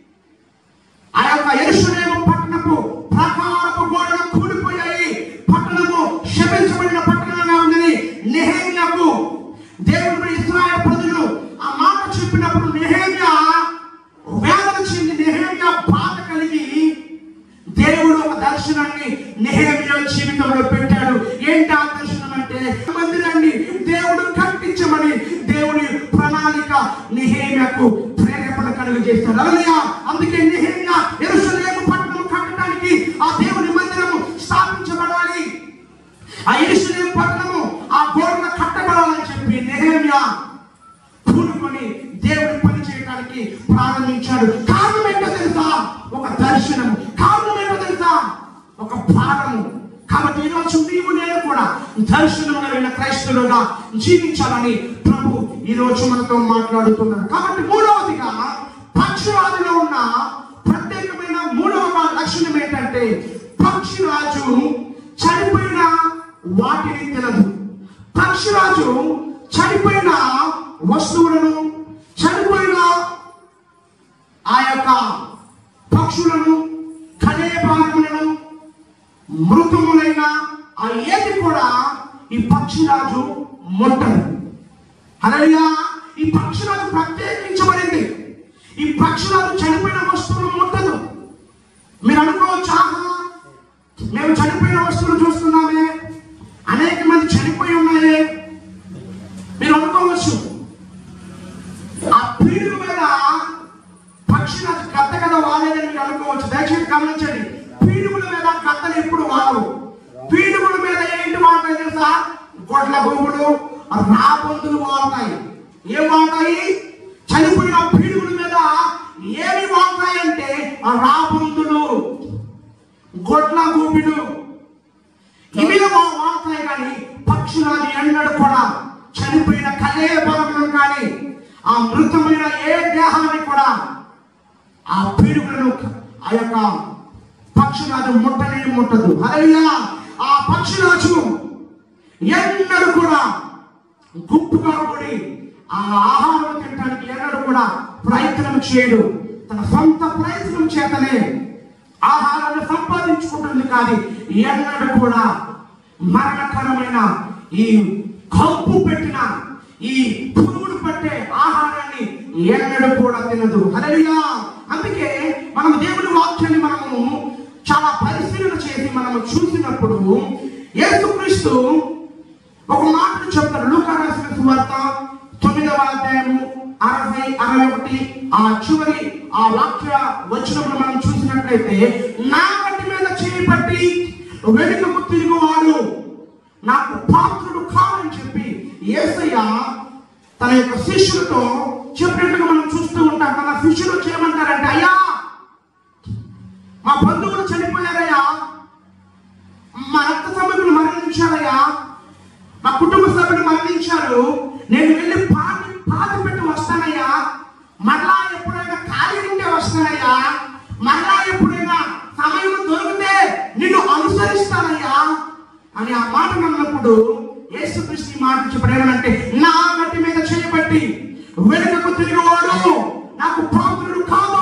ఆ యొక్క ఎరుషలేము పట్టణపు ప్రాకారపు గోడలు కూలిపోయాయి పట్టణము శపించబడిన పట్టణంగా ఉందని నెహేమియాకు దేవుడు ఇస్రాయల్ ప్రజలు ఆ మాట చెప్పినప్పుడు నెహేమియా వేదన చెంది నెహేమియా బాధ కలిగి దేవుడు ఒక దర్శనాన్ని నెహేమియా జీవితంలో పెట్టాడు ఏంటి ఆ దర్శనం అంటే మందిరాన్ని దేవుడు కట్టించమని దేవుని ప్రణాళిక నెహేమియాకు ప్రేరేపణ కలుగు చేస్తాడు అలలియా అందుకే నెహేమియా యెరూషలేము పట్టణం కట్టడానికి ఆ దేవుని మందిరము స్థాపించబడాలి ఆ యెరూషలేము పట్టణము ఆ గోడన కట్టబడాలని చెప్పి నెహేమియా కూడుకొని దేవుని పని చేయడానికి ప్రారంభించాడు కారణం ఏంటో తెలుసా ఒక దర్శనం కారణం ఏంటో తెలుసా ఒక భారము కాబట్టి ఈరోజు నీవు నేను కూడా దర్శనం కలిగిన క్రైస్తవులుగా జీవించాలని ప్రభు ఈ రోజు మనతో మాట్లాడుతున్నాడు కాబట్టి మూడవదిగా పక్షిరాజులో ఉన్న ప్రత్యేకమైన మూడవ లక్షణం ఏంటంటే పక్షిరాజు చనిపోయిన వాటిని తినదు పక్షిరాజు చనిపోయిన వస్తువులను చనిపోయిన ఆ యొక్క పక్షులను కనే భాగములను మృతములైన ఆ ఏది కూడా ఈ పక్షిరాజు ముట్టదు అనగా ఈ పక్షురాజు ప్రత్యేకించబడింది ఈ పక్షురాజు చనిపోయిన వస్తువులు ముట్టదు మీరు అనుకోవచ్చు ఆహా మేము చనిపోయిన వస్తువులు చూస్తున్నామే అనేక మంది చనిపోయి ఉన్నాయే మీరు అనుకోవచ్చు ఆ పీడుగు మీద పక్షిరాజు గద్ద కదా వాలేదని మీరు అనుకోవచ్చు దయచేసి గమనించండి పీడుగుల మీద గద్దలు ఎప్పుడు వాడవు పీడుగుల మీద ఏంటి వాడతాయి తెలుసా గొడ్ల భూములు రాబందులు వాడతాయి ఏం వాడతాయి చనిపోయిన పీడుగుల మీద ఏమి వాడతాయంటే ఆ రాబందులు గొడ్ల భూమిలు ఇవి వా- వాడతాయి కానీ పక్షురాజు ఎన్నడూ కూడా చనిపోయిన కలే బలములను కానీ ఆ మృతమైన ఏ దేహాన్ని కూడా ఆ పీడుగులను ఆ యొక్క పక్షిరాజు ముట్టనే ముట్టదు హల్లెలూయా ఆ పక్షిరాజు ఎన్నడూ కూడా గుంపుగా కూడి ఆ ఆహారం తినడానికి ఎన్నడూ కూడా ప్రయత్నం చేయడు తన సొంత ప్రయత్నం చేతనే ఆహారాన్ని సంపాదించుకుంటుంది కానీ ఎన్నడూ కూడా మరణకరమైన ఈ కంపు పెట్టిన ఈ పురుగుడు పట్టే ఆహారాన్ని ఎన్నడూ కూడా తినదు హల్లెలూయా అందుకే మనం దేవుని వాక్యాన్ని మనము చాలా పరిశీలన చేసి మనము చూసినప్పుడు యేసుక్రీస్తు ఒక మాటను చెప్తారు లూకా రాసిన సువార్త తొమ్మిదవ అధ్యాయము అరవై అరవై ఒకటి ఆ చివరి ఆ వాక్య వచ్చినప్పుడు మనం చూసినట్లయితే నా గట్టి మీద చేయబట్టి వెనుకకు తిరుగువాడు నాకు పాత్రుడు కాదని చెప్పి యేసయ్య తన యొక్క శిష్యులతో చెప్పినట్టుగా మనం చూస్తూ ఉంటాం తన శిష్యులు చేయమంటారంటే అయ్యా మా బంధువులు చనిపోయారయ్యా మా రక్త సంబంధులు మరణించారయ్యా మా కుటుంబ సభ్యులు మరణించారు నేను వెళ్ళి పాతి పాతి పెట్టి వస్తానయ్యా మరలా ఎప్పుడైనా ఖాళీ ఉంటే వస్తానయ్యా మరలా ఎప్పుడైనా సమయం దొరికితే నిన్ను అనుసరిస్తానయ్యా అని ఆ మాట అన్నప్పుడు యేసుక్రీస్తు ఈ మాట చెప్పడం ఏమనంటే నా గట్టి మీద చేయబట్టి వెనుకకు తిరిగివాడు నాకు పాత్రుడు కాదు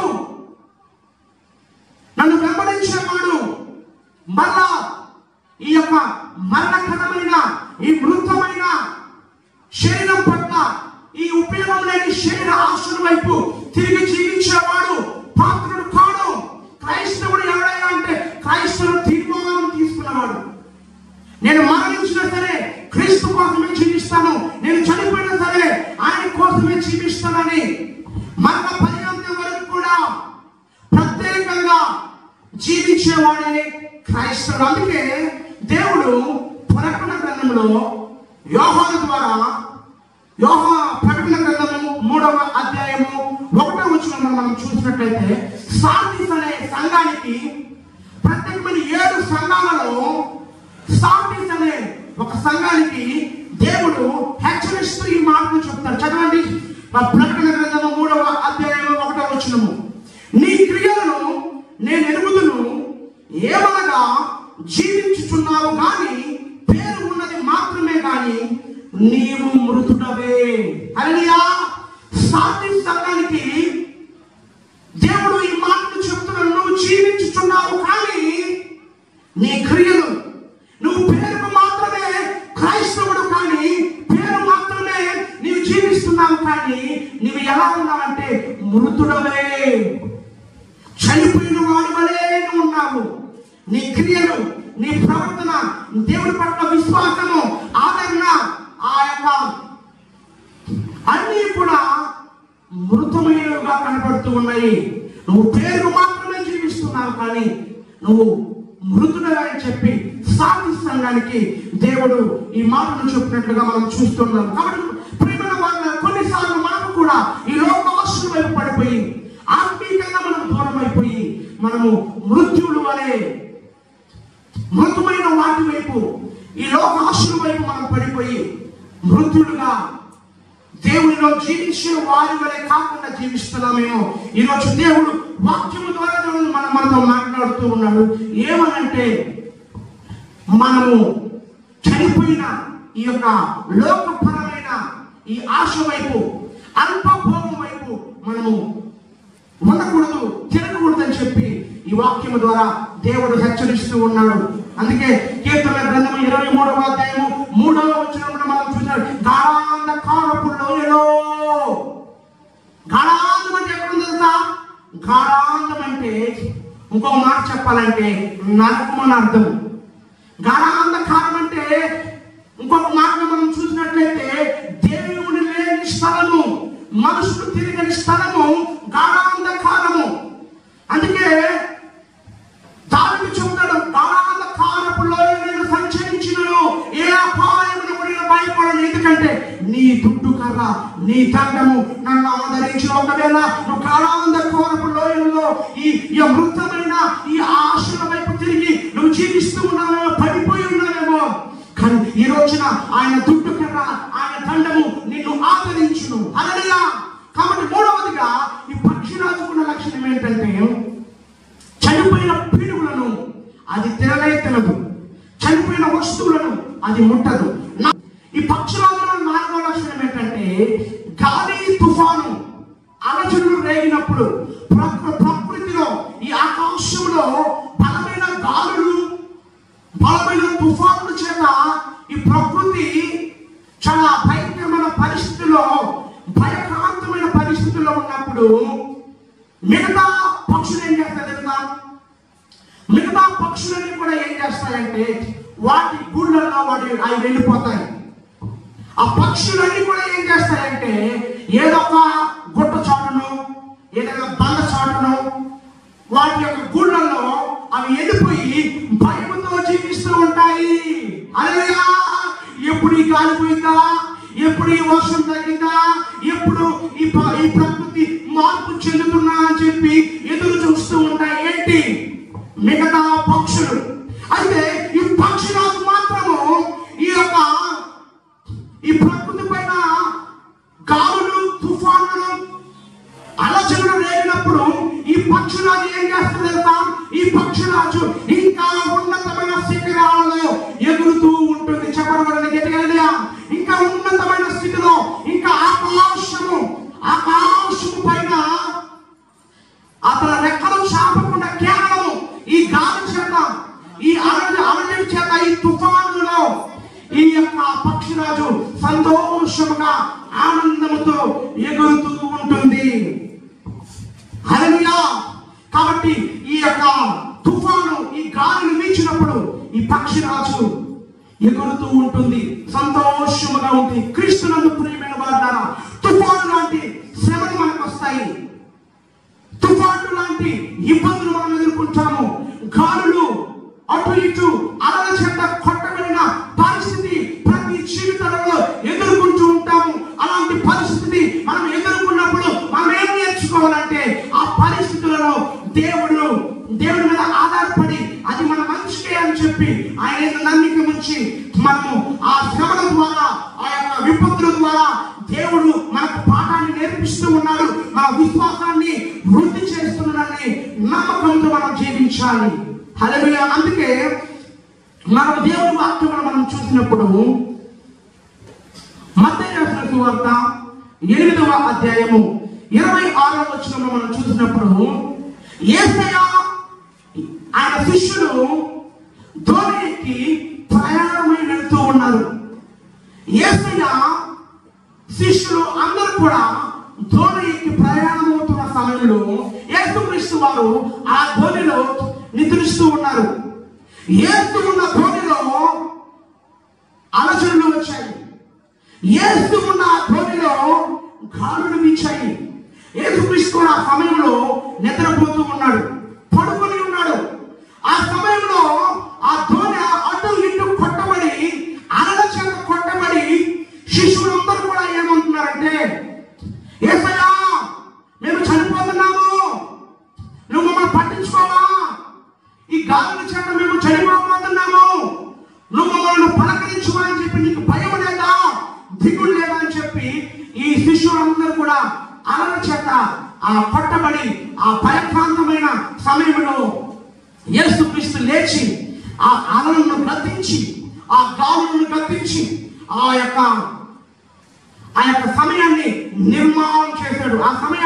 నన్ను వెంబడించేవాడు మరలా ఈ యొక్క మరణకరమైన ఈ మృతమైన శరీరం పట్ల ఈ ఉపయోగం లేని శరీర ఆశల వైపు తిరిగి జీవించేవాడు పాత్రుడు కాడు క్రైస్తవుడు ఎవడైనా అంటే క్రైస్తవుడు తీర్మానం తీసుకున్నవాడు నేను మరణించినా సరే క్రీస్తు కోసమే జీవిస్తాను నేను చనిపోయినా సరే ఆయన కోసమే జీవిస్తానని మరణ పర్యంతం వరకు కూడా ప్రత్యేకంగా జీవించేవాడే క్రైస్తవుడు అందుకే దేవుడు ప్రకటన గ్రంథంలో యోహాను ద్వారా యోహ ప్రకటన గ్రంథము మూడవ అధ్యాయము ఒకటో వచ్చిన మనం చూసినట్లయితే సార్టిస్ అనే సంఘానికి ప్రత్యేకమైన ఏడు సంఘాలలో సార్టిస్ అనే ఒక సంఘానికి దేవుడు హెచ్చరిస్తూ ఈ మాటను చెప్తాడు చదవండి ఆ ప్రకటన గ్రంథము మూడవ అధ్యాయం ఒకటో వచ్చినము నీ క్రియలను నేను ఎరుగుదును ఏమనగా జీవించుచున్నావు గాని పేరు ఉన్నది మాత్రమే గాని నీవు మృతుడవే అలలియా సాటి సంఘానికి దేవుడు ఈ మాటను చెప్తున్నాడు నువ్వు జీవించుచున్నావు కానీ నీ క్రియలు నువ్వు పేరుకు మాత్రమే క్రైస్తవుడు కానీ పేరు మాత్రమే నీవు జీవిస్తున్నావు కానీ నీవు ఎలా ఉన్నావంటే మృతుడవే చనిపోయిన వాడి వలే నువ్వు ఉన్నావు నీ క్రియలు నీ ప్రవర్తన దేవుడి పట్ల విశ్వాసము ఆదరణ ఆ యొక్క అన్నీ కూడా మృతమైనవిగా కనబడుతూ ఉన్నాయి నువ్వు పేరు మాత్రమే జీవిస్తున్నావు కానీ నువ్వు మృతుడగా అని చెప్పి సాటి సంఘానికి దేవుడు ఈ మాటను చెప్పినట్లుగా మనం చూస్తున్నాం కాబట్టి ప్రేమ వాళ్ళ కొన్నిసార్లు మనకు కూడా ఈ లోకాశ్రు వైపు పడిపోయి ఆత్మీయంగా మనం దూరం అయిపోయి మనము మృత్యువులు వలె మృతుమైన వాటి వైపు ఈ లోకాశ్రు వైపు మనం పడిపోయి మృతులుగా దేవునిలో జీవించే వారి వలె కాకుండా జీవిస్తున్నామేమో ఈరోజు దేవుడు వాక్యము ద్వారా దేవుడు మన మనతో మాట్లాడుతూ ఉన్నాడు ఏమనంటే మనము చనిపోయిన ఈ యొక్క లోకపరమైన ఈ ఆశ వైపు అల్పభోగం వైపు మనము ఉండకూడదు తిరగకూడదు అని చెప్పి ఈ వాక్యము ద్వారా దేవుడు హెచ్చరిస్తూ ఉన్నాడు అందుకే కీర్తన గ్రంథం ఇరవై మూడవ అధ్యాయము మూడవ వచ్చినప్పుడు మనం చూసాడు గాఢాంధకారపు లోయలో గాఢాంధం అంటే ఎక్కడ ఉంది తెలుసా గాఢాంధం అంటే ఇంకొక మాట చెప్పాలంటే నరకం అని అర్థం గాఢాంధకారం అంటే ఇంకొక మాట మనం చూసినట్లయితే దేవుని లేని స్థలము మనుషులు తిరగని స్థలము గాఢాంధకారము అందుకే దానికి చెప్తాడు గాఢాంధకారపు లోయ నేను సంచరించినను ఏ అపాయమును కూడా భయపడను ఎందుకంటే నీ దుడ్డు కర్ర నీ దండము నన్ను ఆదరించిన ఒకవేళ నువ్వు గాఢాంధకారపు లోయల్లో ఈ ఈ అమృతమైన ఈ ఆశల వైపు తిరిగి నువ్వు జీవిస్తూ ఉన్నావేమో పడిపోయి ఉన్నావేమో కానీ ఈ రోజున ఆయన దుడ్డు కర్ర ఆయన దండము నిన్ను ఆదరించును అలలియా కాబట్టి మూడవదిగా ఈ పక్షిరాజుకున్న లక్షణం ఏంటంటే చనిపోయిన పీడుగులను అది తినలే తినదు చనిపోయిన వస్తువులను అది ముట్టదు నా- ఈ పక్షులలో నాలుగో లక్షణం ఏంటంటే గాలి తుఫాను అలజడులు రేగినప్పుడు ప్రకృ- ప్రకృతిలో ఈ ఆకాశంలో బలమైన గాలులు బలమైన తుఫానుల చేత ఈ ప్రకృతి చాలా భయంకరమైన పరిస్థితుల్లో భయక్రాంతమైన పరిస్థితుల్లో ఉన్నప్పుడు మిగతా పక్షులు ఏం చేస్తాయి తెలుసా మిగతా పక్షులన్నీ కూడా ఏం చేస్తాయంటే వాటి గూళ్ళల్లో వాటి అవి వెళ్ళిపోతాయి ఆ పక్షులన్నీ కూడా ఏం చేస్తాయంటే ఏదో ఒక గుట్ట చాటును ఏదైనా బండ చాటును వాటి యొక్క గూళ్ళల్లో అవి వెళ్ళిపోయి భయంతో జీవిస్తూ ఉంటాయి అలయా ఎప్పుడు ఈ గాలి పోయిందా ఎప్పుడు ఈ వర్షం తగ్గిందా ఎప్పుడు ఈ ప- ఈ ప్రకృతి మార్పు చెందుతున్నా అని చెప్పి ఎదురు చూస్తూ ఉంటాయి ఏంటి మిగతా పక్షులు అయితే ఈ పక్షులకు మాత్రము ఈ యొక్క ఈ ప్రకృతి పైన గాలులు తుఫానులు అలచలు రేగినప్పుడు ఈ పక్షురాజు ఏం చేస్తుంది తెలుసా ఈ పక్షురాజు ఇంకా ఉన్నతమైన శిఖరాలలో ఎగురుతూ ఉంటుంది చెప్పడం గట్టిగా ఇంకా ఉన్నతమైన స్థితిలో ఇంకా ఆకాశము ఆకాశము పైన అతని రెక్కలు చాపకుండా కేవలం ఈ గాలి చేత ఈ అలజడి అలజడి చేత ఈ తుఫానులో ఈ యొక్క పక్షిరాజు సంతోషముగా ఆనందముతో ఎగురుతూ ఉంటుంది హల్లెలూయా కాబట్టి ఈ యొక్క తుఫాను ఈ గాలిని వీచినప్పుడు ఈ పక్షిరాజు ఎగురుతూ ఉంటుంది సంతోషముగా ఉంటుంది క్రీస్తునందు ప్రియమైన వారు తుఫాను లాంటి శ్రమలు మనకు వస్తాయి తుఫాను లాంటి ఇబ్బందులు మనం ఎదుర్కొంటాము గాలులు అటు ఇటు అలల చేత కొట్టబడిన పరిస్థితి ప్రతి జీవితంలో ఎదుర్కొంటూ ఉంటాము అలాంటి పరిస్థితి మనం ఎదుర్కొన్నప్పుడు మనం ఏం నేర్చుకోవాలంటే ఆ పరిస్థితులలో దేవుడు దేవుడి మీద ఆధారపడి అది మన మంచికే అని చెప్పి ఆయన మీద నమ్మిక ఉంచి మనము ఆ శ్రమల ద్వారా ఆ యొక్క విపత్తుల ద్వారా దేవుడు మనకు పాఠాన్ని నేర్పిస్తూ ఉన్నాడు మన విశ్వాసాన్ని వృద్ధి చేస్తున్నాడని నమ్మకంతో మనం జీవించాలి హల్లెలూయా అందుకే మనం దేవుని వాక్యం మనం చూసినప్పుడు మత్తయి రాసిన సువార్త ఎనిమిదవ అధ్యాయము ఇరవై ఆరవ వచనంలో మనం చూసినప్పుడు యేసయ్య ఆయన శిష్యులు ధోని ఎక్కి ప్రయాణమై వెళ్తూ ఉన్నారు యేసయ్య శిష్యులు అందరూ కూడా ధోని ఎక్కి ప్రయాణం అవుతున్న సమయంలో యేసుక్రీస్తు వారు ఆ ధోనిలో నిద్రిస్తూ ఉన్నారు ఏస్తూ ఉన్న ధోనిలో అలచడులు వచ్చాయి ఏస్తూ ఉన్న ఆ ధోనిలో గాలులు వీచాయి యేసుక్రీస్తు కూడా ఆ సమయంలో నిద్రపోతూ ఉన్నాడు పడుకొని ఉన్నాడు ఆ సమయంలో ఆ ధోని అటు ఇటు కొట్టబడి అలల చేత కొట్టబడి శిశువులందరూ కూడా ఏమంటున్నారంటే ఏసయ్యా మేము చనిపోతున్నాము నువ్వు మమ్మల్ని పట్టించుకోవా ఈ గాలుల చేత మేము చనిపోతున్నాము నువ్వు మమ్మల్ని పలకరించువా అని చెప్పి నీకు భయం లేదా దిగులు లేదా అని చెప్పి ఈ శిష్యులందరూ కూడా అలల చేత ఆ పట్టబడి ఆ భయక్రాంతమైన సమయంలో యేసుక్రీస్తు లేచి ఆ అలలను గద్దించి ఆ గాలులను గద్దించి ఆ యొక్క ఆ యొక్క సమయాన్ని నిర్మాణం చేశాడు ఆ సమయాన్ని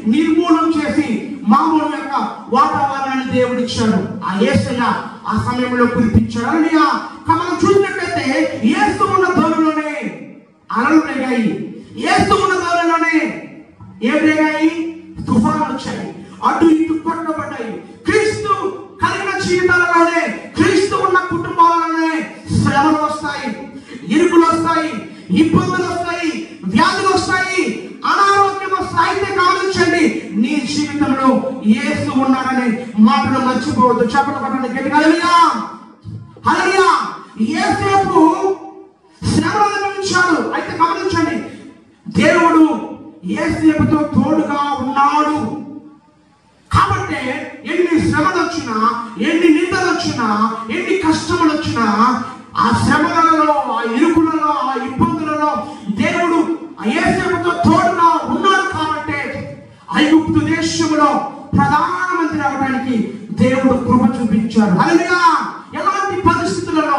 నిర్మూలన చేసి మామూలు యొక్క వాతావరణాన్ని దేవుడు ఇచ్చాడు ఆ ఏసయ్య ఆ సమయంలో కురిపించాడు అలా మనం చూసినట్లయితే ఏస్తూ ఉన్న ధోరణిలోనే అలలు రేగాయి ఏస్తూ ఉన్న ధోరణిలోనే ఏం రేగాయి తుఫాను వచ్చాయి అటు ఇటు కొట్టబడ్డాయి క్రీస్తు కలిగిన జీవితాలలోనే క్రీస్తు ఉన్న కుటుంబాలలోనే శ్రమలు వస్తాయి ఇరుకులు వస్తాయి ఇబ్బందులు వస్తాయి వ్యాధులు వస్తాయి అనారోగ్యం వస్తాయి అయితే గమనించండి నీ జీవితంలో ఏసు ఉన్నాడనే మాటను మర్చిపోవద్దు చెప్పడం పట్టండి గట్టిగా హల్లెలూయా హల్లెలూయా ఏసేపు శ్రమలు అనుభవించాడు అయితే గమనించండి దేవుడు ఏసేపుతో తోడుగా ఉన్నాడు కాబట్టి ఎన్ని శ్రమలు వచ్చినా ఎన్ని నిందలు వచ్చినా ఎన్ని కష్టములు వచ్చినా ఆ శ్రమలలో ఆ ఇరుకులలో ఆ ఇబ్బందులలో దేవుడు ఆ యేసేపుతో తోడుగా ఉన్నాడు కాబట్టి ఐగుప్తు దేశంలో ప్రధానమంత్రి అవడానికి దేవుడు కృప చూపించాడు హల్లెలూయా ఎలాంటి పరిస్థితులలో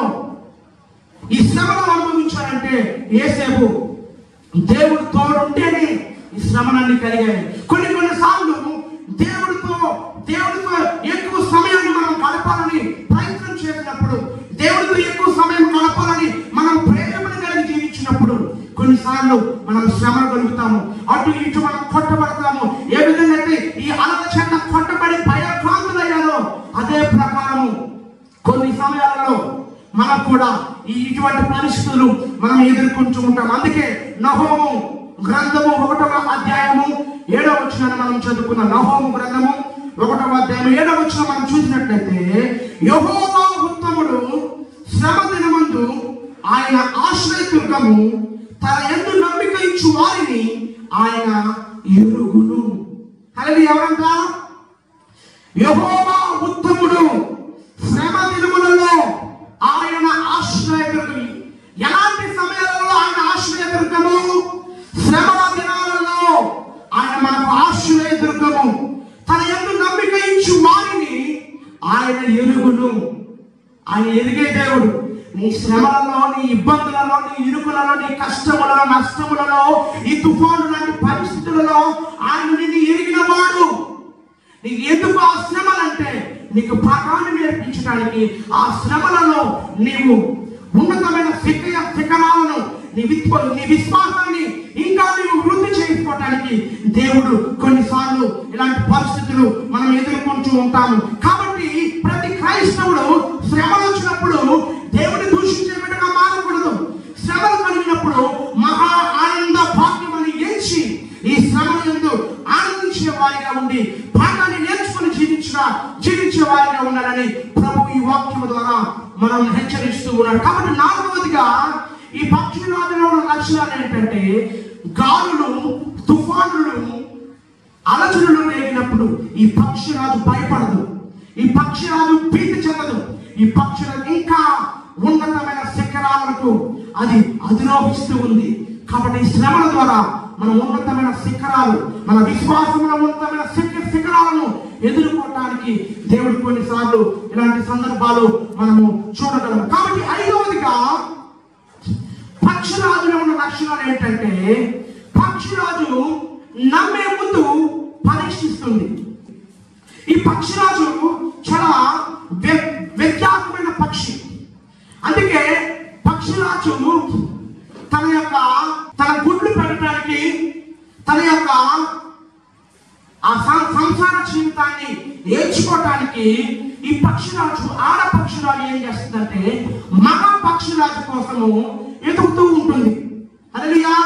ఈ శ్రమను అనుభవించాలంటే ఏసేపు దేవుడు తోడుంటేనే ఈ శ్రమలన్నీ కలిగాయి కొన్ని కొన్ని సార్లు దేవుడితో దేవుడితో ఎక్కువ సమయాన్ని మనం గడపాలని ప్రయత్నం చేసినప్పుడు దేవుడితో ఎక్కువ సమయం గడపాలని మనం ప్రేమను కలిగి జీవించినప్పుడు కొన్నిసార్లు మనం శ్రమను కలుగుతాము అటు ఇటు మనం కొట్టబడతాము ఏ విధంగా అయితే ఈ అలల చెట్ట కొట్టబడి భయక్రాంతులయ్యారో అదే ప్రకారము కొన్ని సమయాలలో మనం కూడా ఈ ఇటువంటి పరిస్థితులు మనం ఎదుర్కొంటూ ఉంటాం అందుకే నహోము గ్రంథము ఒకటవ అధ్యాయము ఏడవ వచ్చిన మనం చదువుకున్న నహోము గ్రంథము ఒకటవ అధ్యాయం ఏడవ వచ్చిన మనం చూసినట్లయితే యహోవా ఉత్తముడు శ్రమ దినమందు ఆయన ఆశ్రయదుర్గము తన ఎందు నమ్మిక ఇచ్చు వారిని ఆయన ఎరుగును అలాగే ఎవరంటా యహోవా ఉత్తముడు శ్రమ దినములలో ఆయన ఆశ్రయదుర్గం ఎలాంటి సమయాలలో ఆయన ఆశ్రయదుర్గము శ్రమ దినాలలో ఆయన మనకు ఆశ్రయదుర్గము తన ఎందు నమ్మిక ఇచ్చి వారిని ఆయన ఎరుగును ఆయన ఎదిగే దేవుడు నీ శ్రమలలో నీ ఇబ్బందులలో నీ ఇరుకులలో నీ కష్టములలో నష్టములలో ఈ తుఫాను లాంటి పరిస్థితులలో ఆయన నిన్ను ఎరిగిన వాడు నీకు ఎందుకు ఆ శ్రమలంటే నీకు పాఠాన్ని నేర్పించడానికి ఆ శ్రమలలో నీవు ఉన్నతమైన శిఖయ శిఖరాలను నీ విత్వ నీ విశ్వాసాన్ని ఇంకా నీవు వృద్ధి చేసుకోవటానికి దేవుడు కొన్నిసార్లు ఇలాంటి పరిస్థితులు మనం ఎదుర్కొంటూ ఉంటాము కాబట్టి ప్రతి క్రైస్తవుడు శ్రమలు వచ్చినప్పుడు దేవుని దూషించే బిడ్డగా మారకూడదు శ్రమలు కలిగినప్పుడు మహా ఆనంద భాగ్యమని ఎంచి ఈ శ్రమల ఎందు ఆనందించే వారిగా ఉండి పాఠాన్ని నేర్చుకుని జీవించిన జీవించే వారిగా ఉండాలని ప్రభు ఈ వాక్యము ద్వారా మనం హెచ్చరిస్తూ ఉన్నాడు కాబట్టి నాలుగవదిగా ఈ పక్షిరాజులో ఉన్న లక్షణాలు ఏంటంటే గాలులు తుఫానులు అలజడులు రేగినప్పుడు ఈ పక్షిరాజు భయపడదు ఈ పక్షిరాజు భీతి చెందదు ఈ పక్షిరాజు ఇంకా ఉన్నతమైన శిఖరాలకు అది అధిరోహిస్తూ ఉంది కాబట్టి ఈ శ్రమల ద్వారా మన ఉన్నతమైన శిఖరాలు మన విశ్వాసంలో ఉన్నతమైన శిఖ శిఖరాలను ఎదుర్కోవటానికి దేవుడు కొన్నిసార్లు ఇలాంటి సందర్భాలు మనము చూడగలం కాబట్టి ఐదవదిగా పక్షిరాజులో ఉన్న లక్షణాలు ఏంటంటే పక్షిరాజు నమ్మే ముందు పరీక్షిస్తుంది ఈ పక్షిరాజు చాలా వ్య- వ్యత్యాసమైన పక్షి అందుకే పక్షిరాజు తన యొక్క తన గుడ్లు పెట్టడానికి తన యొక్క ఆ సం- సంసార జీవితాన్ని నేర్చుకోవటానికి ఈ పక్షిరాజు ఆడ పక్షిరాజు ఏం చేస్తుందంటే మగ పక్షిరాజు కోసము ఎదుగుతూ ఉంటుంది అదలియా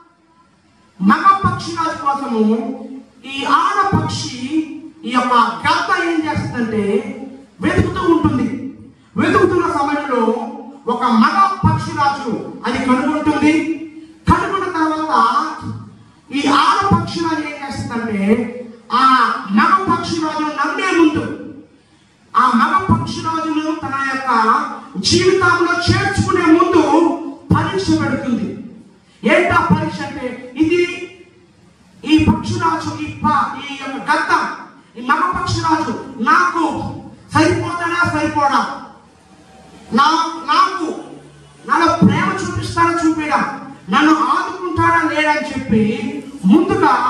మగ పక్షిరాజు కోసము ఈ ఆడ పక్షి ఈ యొక్క గద్ద ఏం చేస్తుందంటే వెతుకుతూ ఉంటుంది వెతుకుతున్న సమయంలో ఒక మగ పక్షిరాజు అది కనుగొంటుంది కనుగొన్న తర్వాత ఈ ఆడ పక్షిరాజు ఏం చేస్తుందంటే ఆ మగ పక్షిరాజును నమ్మే ముందు ఆ మగ పక్షిరాజును తన యొక్క జీవితంలో చేర్చుకునే ముందు పరీక్ష పెడుతుంది ఏంటా పరీక్ష అంటే ఇది ఈ పక్షిరాజు ఈ ప- ఈ యొక్క గద్ద ఈ మగ పక్షిరాజు నాకు సరిపోతాడా సరిపోడా నా నాకు నాలో ప్రేమ చూపిస్తాడా చూపిడా నన్ను ఆదుకుంటాడా లేడని చెప్పి ముందుగా ఈ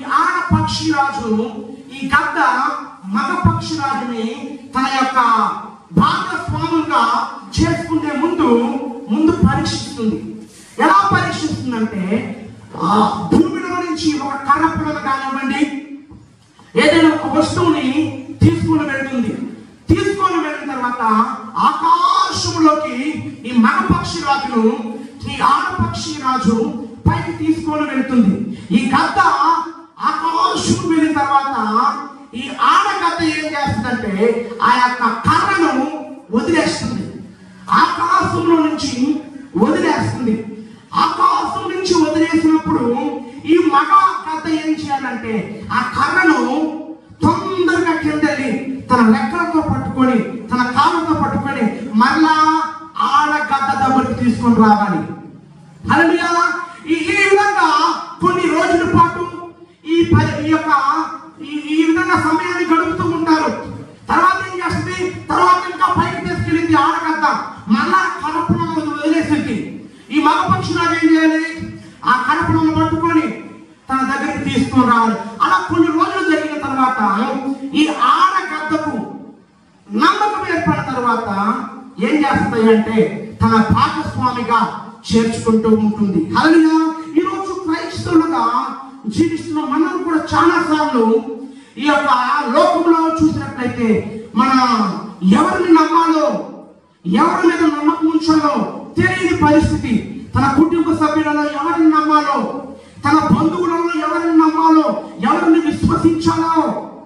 ఆడ పక్షిరాజు ఈ గద్ద మగ పక్షిరాజుని తన యొక్క భాగస్వాములుగా చేసుకునే ముందు ముందు పరీక్షిస్తుంది ఎలా పరీక్షిస్తుందంటే ఆ భూమిలో నుంచి ఒక కర్ర పిల్లలు కానివ్వండి ఏదైనా ఒక వస్తువుని తీసుకుని వెళ్తుంది తీసుకొని వెళ్ళిన తర్వాత ఆకాశంలోకి ఈ మగ పక్షి రాజును ఈ ఆడపక్షి రాజు పైకి తీసుకొని వెళ్తుంది ఈ గద్ద ఆకాశం వెళ్ళిన తర్వాత ఈ ఆడగద్ద ఏం చేస్తుందంటే ఆ యొక్క కర్రను వదిలేస్తుంది ఆకాశంలో నుంచి వదిలేస్తుంది ఆకాశం నుంచి వదిలేసినప్పుడు ఈ మగ గద్ద ఏం చేయాలంటే ఆ కర్రను తొందరగా కిందెళ్ళి తన లెక్కలతో పట్టుకొని తన కాళ్ళతో పట్టుకొని మరలా ఆడ గద్ద దగ్గరికి తీసుకొని రావాలి హల్లెలూయా. ఈ ఈ విధంగా కొన్ని రోజుల పాటు ఈ ప- ఈ యొక్క ఈ ఈ విధంగా సమయాన్ని గడుపుతూ ఉంటారు తర్వాత ఏం చేస్తుంది తర్వాత ఇంకా పైకి తీసుకెళ్ళింది ఆడగద్ద మళ్ళా కడపణను వదిలేసింది ఈ మగ పక్షులాగా ఏం చేయాలి ఆ కడపణను పట్టుకొని తన దగ్గరికి తీసుకొని రావాలి అలా కొన్ని రోజులు జరిగిన తర్వాత ఈ ఆడగద్దకు నమ్మకం ఏర్పడిన తర్వాత ఏం చేస్తాయి అంటే తన భాగస్వామిగా చేర్చుకుంటూ ఉంటుంది అలాగే ఈరోజు క్రైస్తవులుగా జీవిస్తున్న మనం కూడా చాలా సార్లు ఈ యొక్క లోకంలో చూసినట్లయితే మన ఎవరిని నమ్మాలో ఎవరి మీద నమ్మకం ఉంచాలో తెలియని పరిస్థితి తన కుటుంబ సభ్యులలో ఎవరిని నమ్మాలో తన బంధువులలో ఎవరిని నమ్మాలో ఎవరిని విశ్వసించాలో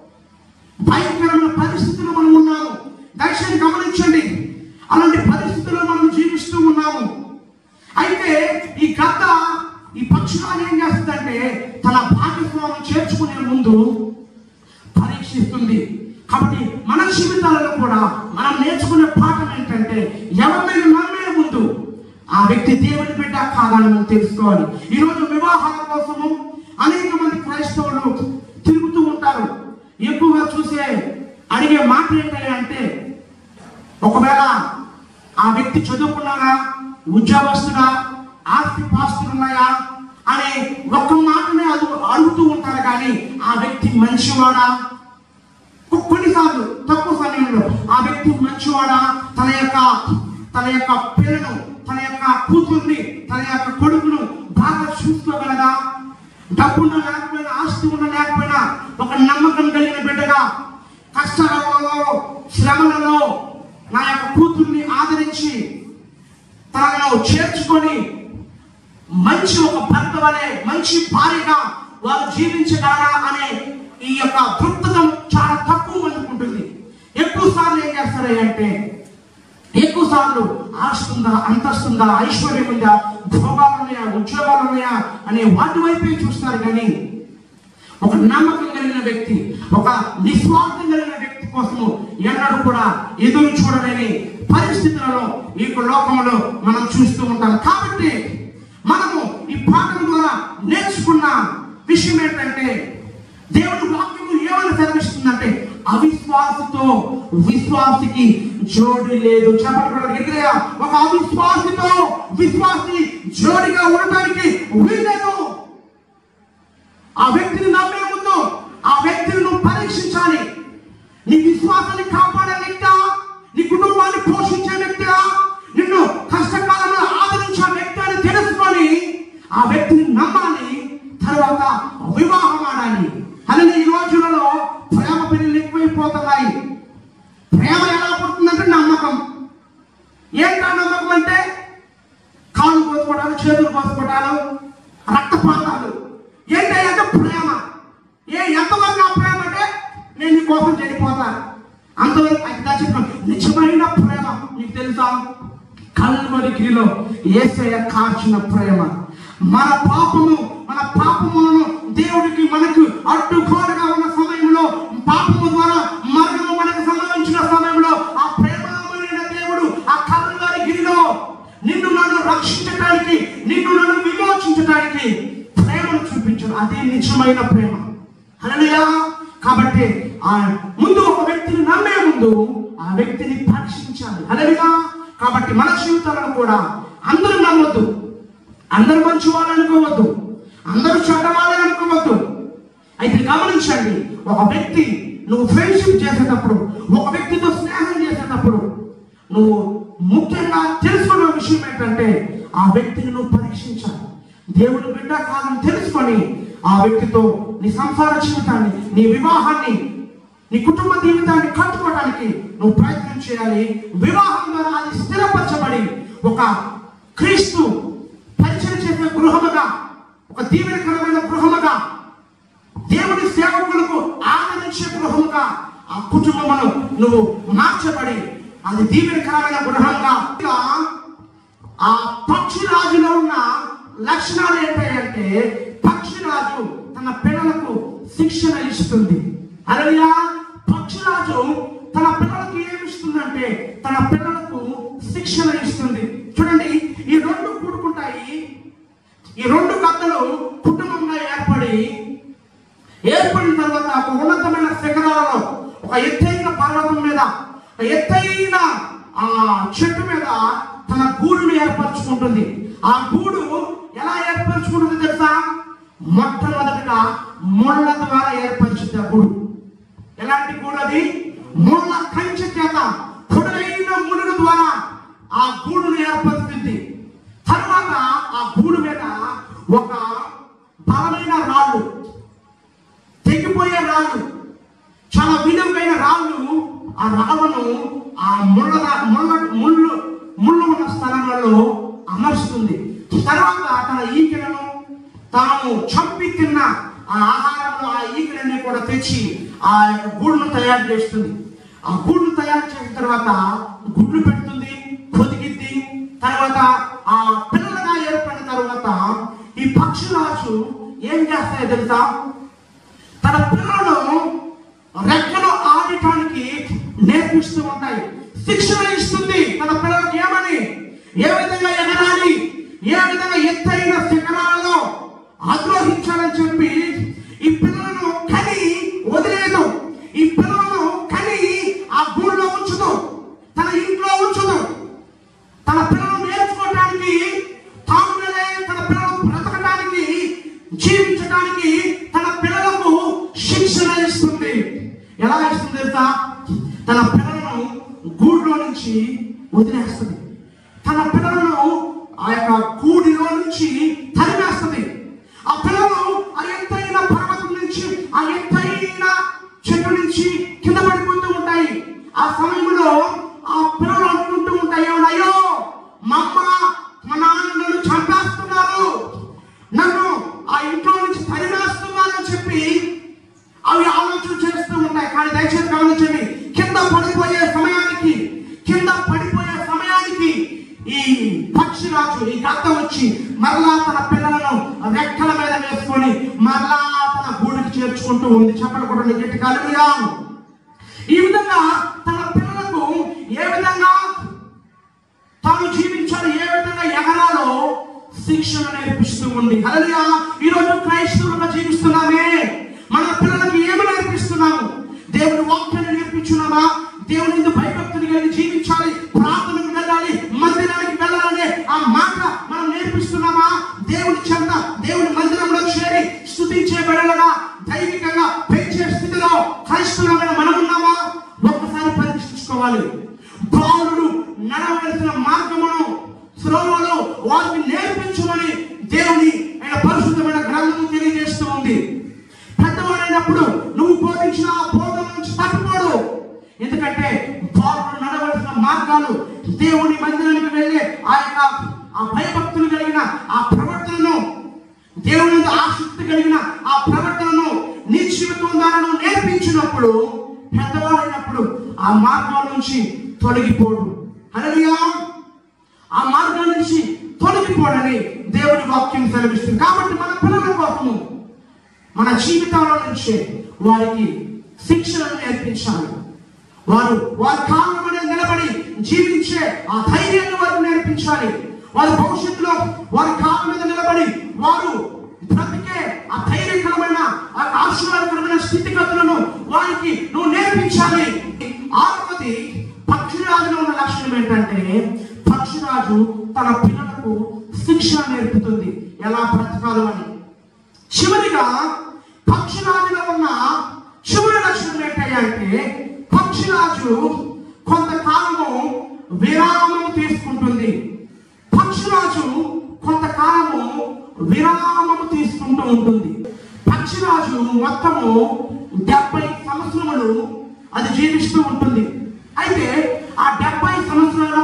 భయంకరమైన పరిస్థితుల్లో మనం ఉన్నాము దయచేసి గమనించండి అలాంటి పరిస్థితుల్లో మనం జీవిస్తూ ఉన్నాము అయితే ఈ గద్ద ఈ పక్షురాలు ఏం చేస్తుందంటే తన భాగస్వామి చేర్చుకునే ముందు పరీక్షిస్తుంది కాబట్టి మన జీవితాలలో కూడా మనం నేర్చుకునే పాఠం ఏంటంటే ఎవరినైనా నమ్మే ముందు ఆ వ్యక్తి దేవుని బిడ్డ కాదని మనం తెలుసుకోవాలి ఈరోజు వివాహాల కోసము అనేక మంది క్రైస్తవులు తిరుగుతూ ఉంటారు ఎక్కువగా చూసే అడిగే మాట ఏంటంటే అంటే ఒకవేళ ఆ వ్యక్తి చదువుకున్నాడా ఉద్యోగస్తుడా ఆస్తి పాస్తులు ఉన్నాయా అనే ఒక్క మాటనే అది అడుగుతూ ఉంటారు కానీ ఆ వ్యక్తి మంచివాడా కొ- కొన్నిసార్లు తక్కువ సమయంలో ఆ వ్యక్తి మంచివాడా తన యొక్క తన యొక్క పిల్లను తన యొక్క కూతుర్ని తన యొక్క కొడుకును బాగా చూసుకోగలదా డబ్బున్న లేకపోయినా ఆస్తి ఉన్న లేకపోయినా ఒక నమ్మకం కలిగిన బిడ్డగా కష్టాలలో శ్రమలలో నా యొక్క కూతుర్ని ఆదరించి తనను చేర్చుకొని మంచి ఒక భర్త వలె మంచి భార్యగా వారు జీవించగలరా అనే ఈ యొక్క దృక్పథం చాలా తక్కువ మందికి ఉంటుంది ఎక్కువ సార్లు ఏం చేస్తారు అంటే ఎక్కువ సార్లు ఆస్తుందా అంతస్తుందా ఐశ్వర్యం ఉందా భోగాలు ఉన్నాయా ఉద్యోగాలు ఉన్నాయా అనే వాటి వైపే చూస్తారు కానీ ఒక నమ్మకం కలిగిన వ్యక్తి ఒక నిస్వార్థం కలిగిన వ్యక్తి కోసము ఎన్నడూ కూడా ఎదురు చూడలేని పరిస్థితులలో ఈ యొక్క లోకంలో మనం చూస్తూ ఉంటాం కాబట్టి మనము ఈ పాఠం ద్వారా నేర్చుకున్న విషయం ఏంటంటే దేవుడి వాక్యము ఏమని సెలవిస్తుందంటే అవిశ్వాసతో విశ్వాసికి జోడి లేదు చెప్పడం గట్టిగా ఒక అవిశ్వాసితో విశ్వాసి జోడిగా ఉండటానికి వీలేదు ఆ వ్యక్తిని నమ్మే ముందు ఆ వ్యక్తిని నువ్వు పరీక్షించాలి నీ విశ్వాసాన్ని కాపాడే వ్యక్తి నీ కుటుంబాన్ని పోషించే వ్యక్తి నిన్ను కష్టకాలంలో ఆదరించే వ్యక్తి అని తెలుసుకొని ఆ వ్యక్తిని నమ్మాలి తర్వాత వివాహం ఆడాలి అని ఈ రోజులలో ప్రేమ పెళ్లి ఎక్కువైపోతున్నాయి ప్రేమ ఎలా పుడుతుందంటే నమ్మకం ఏంటా నమ్మకం అంటే కాళ్ళు కోసుకోవడాలు చేతులు కోసుకోవడాలు రక్తపాతాలు ఏంటంటే ప్రేమ ఏ ఎంతవరకు ఆ ప్రేమ అంటే నేను నీ కోసం చనిపోతాను అంతవరకు అది చెప్పాను నిజమైన ప్రేమ నీకు తెలుసా కల్వరిగిరిలో ఏసయ్య కార్చిన ప్రేమ మన పాపము మన పాపములను దేవుడికి మనకు అడ్డుకోలుగా ఉన్న సమయంలో పాపము ద్వారా మరణము మనకు సంభవించిన సమయంలో ఆ ప్రేమమైన దేవుడు ఆ కల్వరి గిరిలో నిన్ను నన్ను రక్షించడానికి నిన్ను నన్ను విమోచించడానికి ప్రేమను చూపించాడు అదే నిజమైన ప్రేమ హల్లెలూయా కాబట్టి ఆ ముందు ఒక వ్యక్తిని నమ్మే ముందు ఆ వ్యక్తిని పరీక్షించాలి హల్లెలూయా కాబట్టి మన జీవితాలను కూడా అందరూ నమ్మొద్దు అందరూ మంచి వాళ్ళు అనుకోవద్దు అందరూ చెడ్డ వాళ్ళని అనుకోవద్దు అయితే గమనించండి ఒక వ్యక్తి నువ్వు ఫ్రెండ్షిప్ చేసేటప్పుడు ఒక వ్యక్తితో స్నేహం చేసేటప్పుడు నువ్వు ముఖ్యంగా తెలుసుకున్న విషయం ఏంటంటే ఆ వ్యక్తిని నువ్వు పరీక్షించాలి దేవుడు బిడ్డ కాదని తెలుసుకొని ఆ వ్యక్తితో నీ సంసార జీవితాన్ని నీ వివాహాన్ని నీ కుటుంబ జీవితాన్ని కట్టుకోవడానికి నువ్వు ప్రయత్నం చేయాలి వివాహం ద్వారా అది స్థిరపరచబడి ఒక క్రీస్తు పరిచయం చేసే గృహముగా ఒక దీవెనకరమైన గృహముగా దేవుని సేవకులకు ఆదరించే గృహముగా ఆ కుటుంబమును నువ్వు మార్చబడి అది దీవెనకరమైన గృహంగా ఇంకా ఆ పక్షిరాజులో ఉన్న లక్షణాలు ఏంటంటే పక్షిరాజు తన పిల్లలకు శిక్షణ ఇస్తుంది అలలియా పక్షిరాజు తన పిల్లలకు ఏమి ఇస్తుందంటే తన పిల్లలకు శిక్షణ ఇస్తుంది చూడండి ఈ రెండు కూడుకుంటాయి ఈ రెండు కథలు కుటుంబంగా ఏర్పడి ఏర్పడిన తర్వాత ఒక ఉన్నతమైన శిఖరాలలో ఒక ఎత్తైన పర్వతం మీద ఒక ఎత్తైన ఆ చెట్టు మీద తన గూడును ఏర్పరచుకుంటుంది ఆ గూడు ఎలా ఏర్పరచుకుంటుంది తెలుసా మొట్టమొదటిగా ముళ్ళ ద్వారా ఏర్పరిచింది ఆ గూడు ఎలాంటి గూడు అది ముళ్ళ కంచె చేత పొడైన ముళ్ళ ద్వారా ఆ గూడును ఏర్పరుస్తుంది తర్వాత ఆ గూడు మీద ఒక బలమైన రాళ్ళు తెగిపోయే రాళ్ళు చాలా విలువైన రాళ్ళు ఆ రాళ్ళను ఆ ముళ్ళ ముళ్ళ ముళ్ళు ముళ్ళు ఉన్న స్థలంలో అమర్చుతుంది తర్వాత తన ఈకలను తాము చంపి తిన్న ఆ ఆహారంలో ఆ ఈకలన్నీ కూడా తెచ్చి ఆ యొక్క గూడును తయారు చేస్తుంది ఆ గూడును తయారు చేసిన తర్వాత గుడ్లు పెడుతుంది పొదిగిద్ది తర్వాత ఆ పిల్లలుగా ఏర్పడిన తర్వాత ఈ పక్షురాజు ఏం చేస్తాయో తెలుసా తన పిల్లలను రెక్కలు ఆడటానికి నేర్పిస్తూ ఉంటాయి శిక్షణ ఇస్తుంది తన పిల్లలకు ఏమని ఏ విధంగా ఎగరాలి ఏ విధంగా ఎత్తైన శిఖరాలలో ఆగ్రహించాలని చెప్పి ఈ పిల్లలను కని వదిలేదు ఈ పిల్లలను కని ఆ గూడులో ఉంచుదు తన ఇంట్లో ఉంచుదు తన పిల్లలు నేర్చుకోవడానికి తాను మీదే తన పిల్లలు బ్రతకడానికి జీవించడానికి తన పిల్లలకు శిక్షణ ఇస్తుంది ఎలా ఇస్తుంది తెలుసా తన పిల్లలను గూడులో నుంచి వదిలేస్తుంది తన పిల్లలను ఆ యొక్క గూడిలో నుంచి తరిమేస్తుంది ఆ పిల్లలు ఆ ఎత్తైన పర్వతం నుంచి ఆ ఎత్తైన చెట్టు నుంచి కింద పడిపోతూ ఉంటాయి ఆ సమయంలో ఆ పిల్లలు అనుకుంటూ ఉంటాయి "ఏమన్నా, అయ్యో మా అమ్మ మా నాన్న నన్ను చంపేస్తున్నారు నన్ను ఆ ఇంట్లో నుంచి తరిమేస్తున్నారని చెప్పి అవి ఆలోచన చేస్తూ ఉంటాయి కానీ దయచేసి గమనించండి కింద పడిపోయే సమయానికి కింద పడిపోయే సమయానికి ఈ పక్షిరాజు ఈ గద్ద వచ్చి మరలా తన పిల్లలను రెక్కల మీద వేసుకొని మరలా తన గూడికి చేర్చుకుంటూ ఉంది చెప్పలు కూడా గట్టి కలుగుయా ఈ విధంగా తన పిల్లలకు ఏ విధంగా తాను జీవించాలి ఏ విధంగా ఎగరాలో శిక్షణ నేర్పిస్తూ ఉంది హల్లెలూయా ఈ రోజు క్రైస్తవులుగా జీవిస్తున్నామే మన పిల్లలకి ఏమి నేర్పిస్తున్నాము దేవుని వాక్యాన్ని నేర్పించున్నామా దేవుని ఎందుకు భయభక్తులు కలిగి జీవించాలి ప్రార్థనకు వెళ్ళాలి మందిరానికి వెళ్ళాలని ఆ మాట మనం నేర్పిస్తున్నామా దేవుని చెంత దేవుని మందిరంలో చేరి స్థుతించే బిడ్డలుగా దైవికంగా పెంచే స్థితిలో క్రైస్తవులమైన మనం ఉన్నామా ఒక్కసారి పరీక్షించుకోవాలి బాలుడు నడవలసిన మార్గమును శ్రోమలో వారికి నేర్పించమని దేవుని ఆయన పరిశుద్ధమైన గ్రంథము తెలియజేస్తూ ఉంది పెద్దవాడైనప్పుడు నువ్వు బోధించిన ఆ బోధన నుంచి తప్పిపోడు ఎందుకంటే బాలుడు నడవలసిన మార్గాలు దేవుని మందిరానికి వెళ్ళే ఆ యొక్క ఆ భయభక్తులు కలిగిన ఆ ప్రవర్తనను దేవుని మీద ఆసక్తి కలిగిన ఆ ప్రవర్తనను నీ జీవితం ద్వారా నువ్వు నేర్పించినప్పుడు పెద్దవాడైనప్పుడు ఆ మార్గం నుంచి తొలగిపోడు హల్లెలూయా ఆ మార్గం నుంచి తొలగిపోడని దేవుని వాక్యం సెలవిస్తుంది కాబట్టి మన పిల్లల కోసము మన జీవితాల నుంచే వారికి శిక్షణను నేర్పించాలి వారు వారి కాళ్ళ మీద నిలబడి జీవించే ఆ ధైర్యాన్ని వారికి నేర్పించాలి వారి భవిష్యత్తులో వారి కాళ్ళ మీద నిలబడి వారు బ్రతికే ఆ ధైర్యకరమైన ఆ ఆశీర్వాదకరమైన స్థితిగతులను వారికి నువ్వు నేర్పించాలి ఆరవది పక్షిరాజులో ఉన్న లక్షణం ఏంటంటే పక్షిరాజు తన పిల్లలకు శిక్షణ నేర్పుతుంది ఎలా బ్రతకాలి అని చివరిగా పక్షిరాజులో విషయం ఏంటంటే పక్షిరాజు కొంతకాలము విరామం తీసుకుంటుంది పక్షిరాజు కొంతకాలము విరామము తీసుకుంటూ ఉంటుంది పక్షిరాజు మొత్తము డెబ్బై సంవత్సరములు అది జీవిస్తూ ఉంటుంది అయితే ఆ డెబ్బై సంవత్సరాలు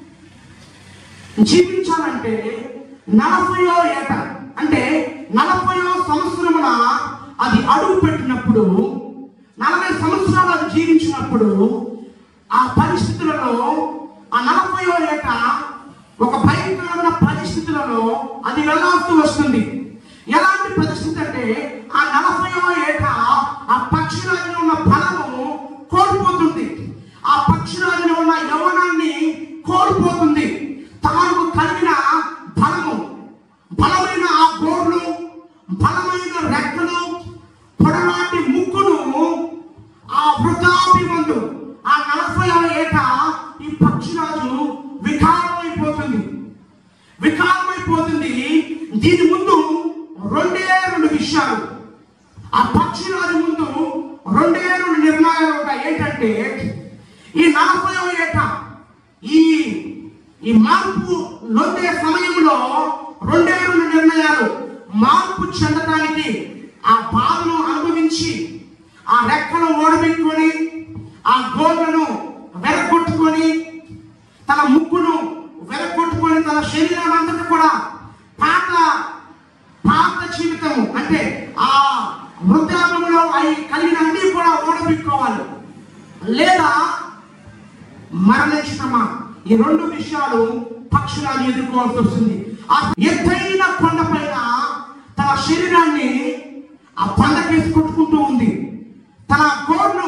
జీవించాలంటే నలభయో ఏట అంటే నలభయో సంవత్సరమున అది అడుగు పెట్టినప్పుడు నలభై సంవత్సరాలు అది జీవించినప్పుడు ఆ పరిస్థితులలో ఆ నలభయో ఏట ఒక భయంకరమైన పరిస్థితులలో అది వెళ్ళాల్సి వస్తుంది ఎలాంటి పరిస్థితి అంటే ఆ నలభయో ఏట ఆ పక్షిరాజులో ఉన్న బలము కోల్పోతుంది ఆ పక్షిరాజులో ఉన్న యవనాన్ని కోల్పోతుంది తాను కలిగిన బలము బలమైన ఆ గోర్లు బలమైన రెక్కలు పొడవాటి ముక్కును ఆ వృద్ధాభిమందు ఆ నలభై ఏట ఈ పక్షిరాజు వికారమైపోతుంది వికారమైపోతుంది దీని ముందు రెండే రెండు విషయాలు ఆ పక్షిరాజు ముందు రెండే రెండు నిర్ణయాలు ఉంటాయి ఏంటంటే ఈ నలభై ఏట ఈ ఈ మార్పు నొందే సమయంలో రెండే రెండు నిర్ణయాలు మార్పు చెందడానికి ఆ బాధను అనుభవించి ఆ రెక్కలు ఓడబెట్టుకొని ఆ గోళ్ళను వెరగొట్టుకొని తన ముక్కును వెరగొట్టుకొని తన శరీరం అంతటా కూడా పాత పాత జీవితం అంటే ఆ వృద్ధాపంలో అవి కలిగిన అన్ని కూడా ఓడబెట్టుకోవాలి లేదా మరణించటమా ఈ రెండు విషయాలు పక్షులను ఎదుర్కోవాల్సి వస్తుంది ఆ ఎత్తైన కొండపైన తన శరీరాన్ని ఆ పండకేసి కొట్టుకుంటూ ఉంది తన గోర్లు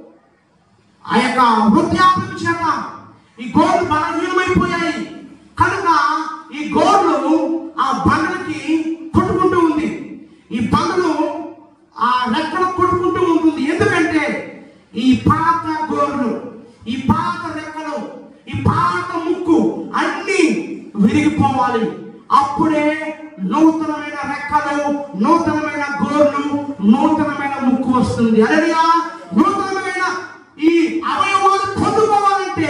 ఆ యొక్క వృద్ధాపం చేత ఈ గోర్లు బలహీనమైపోయాయి కనుక ఈ గోర్లు ఆ బండలకి కొట్టుకుంటూ ఉంది ఈ బండలు ఆ రెక్కలు కొట్టుకుంటూ ఉంటుంది ఎందుకంటే ఈ పాత గోర్లు ఈ పాత రెక్కలు ఈ పాత ముక్కు అన్ని విరిగిపోవాలి అప్పుడే నూతనమైన రెక్కలు నూతనమైన గోర్లు నూతనమైన ముక్కు వస్తుంది అలరియా నూతనమైన ఈ అవయవాలు పొందుకోవాలంటే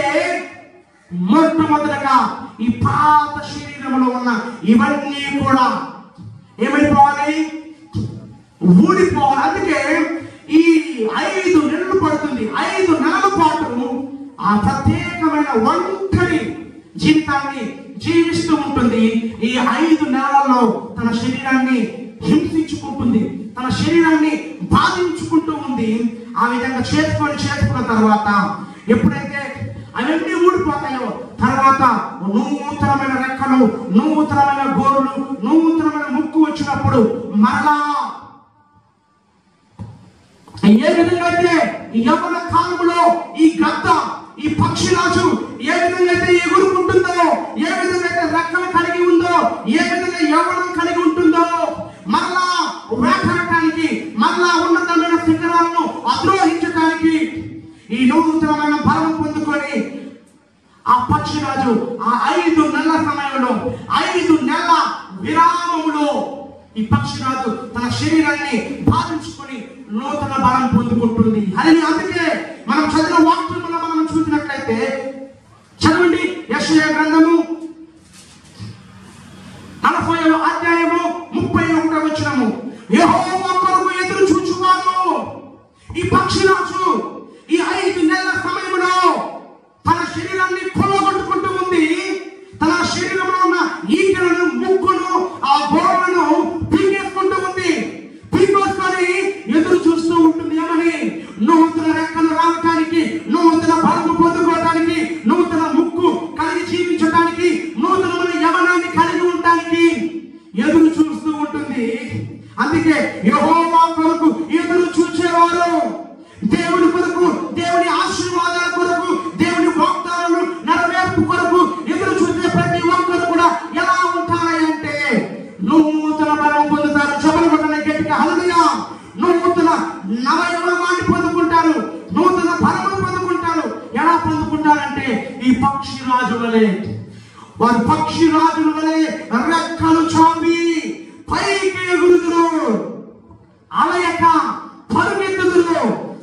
మొట్టమొదటగా ఈ పాత శరీరంలో ఉన్న ఇవన్నీ కూడా ఏమైపోవాలి ఊడిపోవాలి అందుకే ఈ ఐదు నెలలు పడుతుంది ఐదు నెలల పాటు ఆ ప్రత్యేకమైన ఒంటరి జీవితాన్ని జీవిస్తూ ఉంటుంది ఈ ఐదు నెలలలో తన శరీరాన్ని హింసించుకుంటుంది తన శరీరాన్ని బాధించుకుంటూ ఉంది ఆ విధంగా చేసుకొని చేసుకున్న తర్వాత ఎప్పుడైతే అవన్నీ ఊడిపోతాయో తర్వాత నూతనమైన రెక్కలు నూతనమైన గోరులు నూతనమైన ముక్కు వచ్చినప్పుడు మరలా ఏ విధంగా అయితే ఈ యవన కాలంలో ఈ గద్ద ఈ పక్షిరాజు ఏ విధంగా అయితే ఎగురుకుంటుందో ఏ విధంగా అయితే రెక్కలు కలిగి ఉందో ఏ విధంగా యవనం కలిగి ఉంటుందో మరలా వేటాడటానికి మరలా ఉన్నతమైన శిఖరాలను అద్రోహించడానికి ఈ నూతనమైన బలం పొందుకొని ఆ పక్షిరాజు ఆ ఐదు నెలల సమయంలో ఐదు నెలల విరామములో ఈ పక్షిరాజు తన శరీరాన్ని బాధించుకొని నూతన బలం పొందుకుంటుంది అని అందుకే మనం చదివిన వాక్యంలో మనం చూసినట్లయితే చదవండి యెషయా గ్రంథము నలభై అధ్యాయము ముప్పై ఒకటో వచ్చినము యెహోవా కొరకు ఎదురు చూచువాను ఈ పక్షిరాజు ఈ ఐదు నెలల సమయంలో తన శరీరాన్ని కొల్లగొట్టుకుంటూ ఉంది తన శరీరంలో ఉన్న ఈకలను ముక్కును ఆ గోడలను పీకేసుకుంటూ ఉంది పీకేసుకొని ఎదురు చూస్తూ ఉంటుంది ఏమని నూతన రెక్కలు రావటానికి నూతన బలము పొందుకోవడానికి నూతన ముక్కు కలిగి జీవించడానికి నూతనమైన యవనాన్ని కలిగి ఉండటానికి ఎదురు చూస్తూ ఉంటుంది అందుకే యెహోవా కొరకు ఎదురు చూచేవారు దేవుని కొరకు దేవుని ఆశీర్వాదాల కొరకు దేవుని వాగ్దానాలు నెరవేర్పు కొరకు ఎదురు చూసే ప్రతి ఒక్కరు కూడా ఎలా ఉంటారంటే నూతన బలం పొందుతారు చెమలు కొట్టని గట్టిగా హలలుయా నూతన నవయవనాన్ని పొందుకుంటారు నూతన బలమును పొందుకుంటారు ఎలా పొందుకుంటారంటే ఈ పక్షి రాజు వలె వారు పక్షి రాజుల వలె రెక్కలు చాపి పైకి ఎగురుదురు అలయక పరుగెత్తుదురు సింహ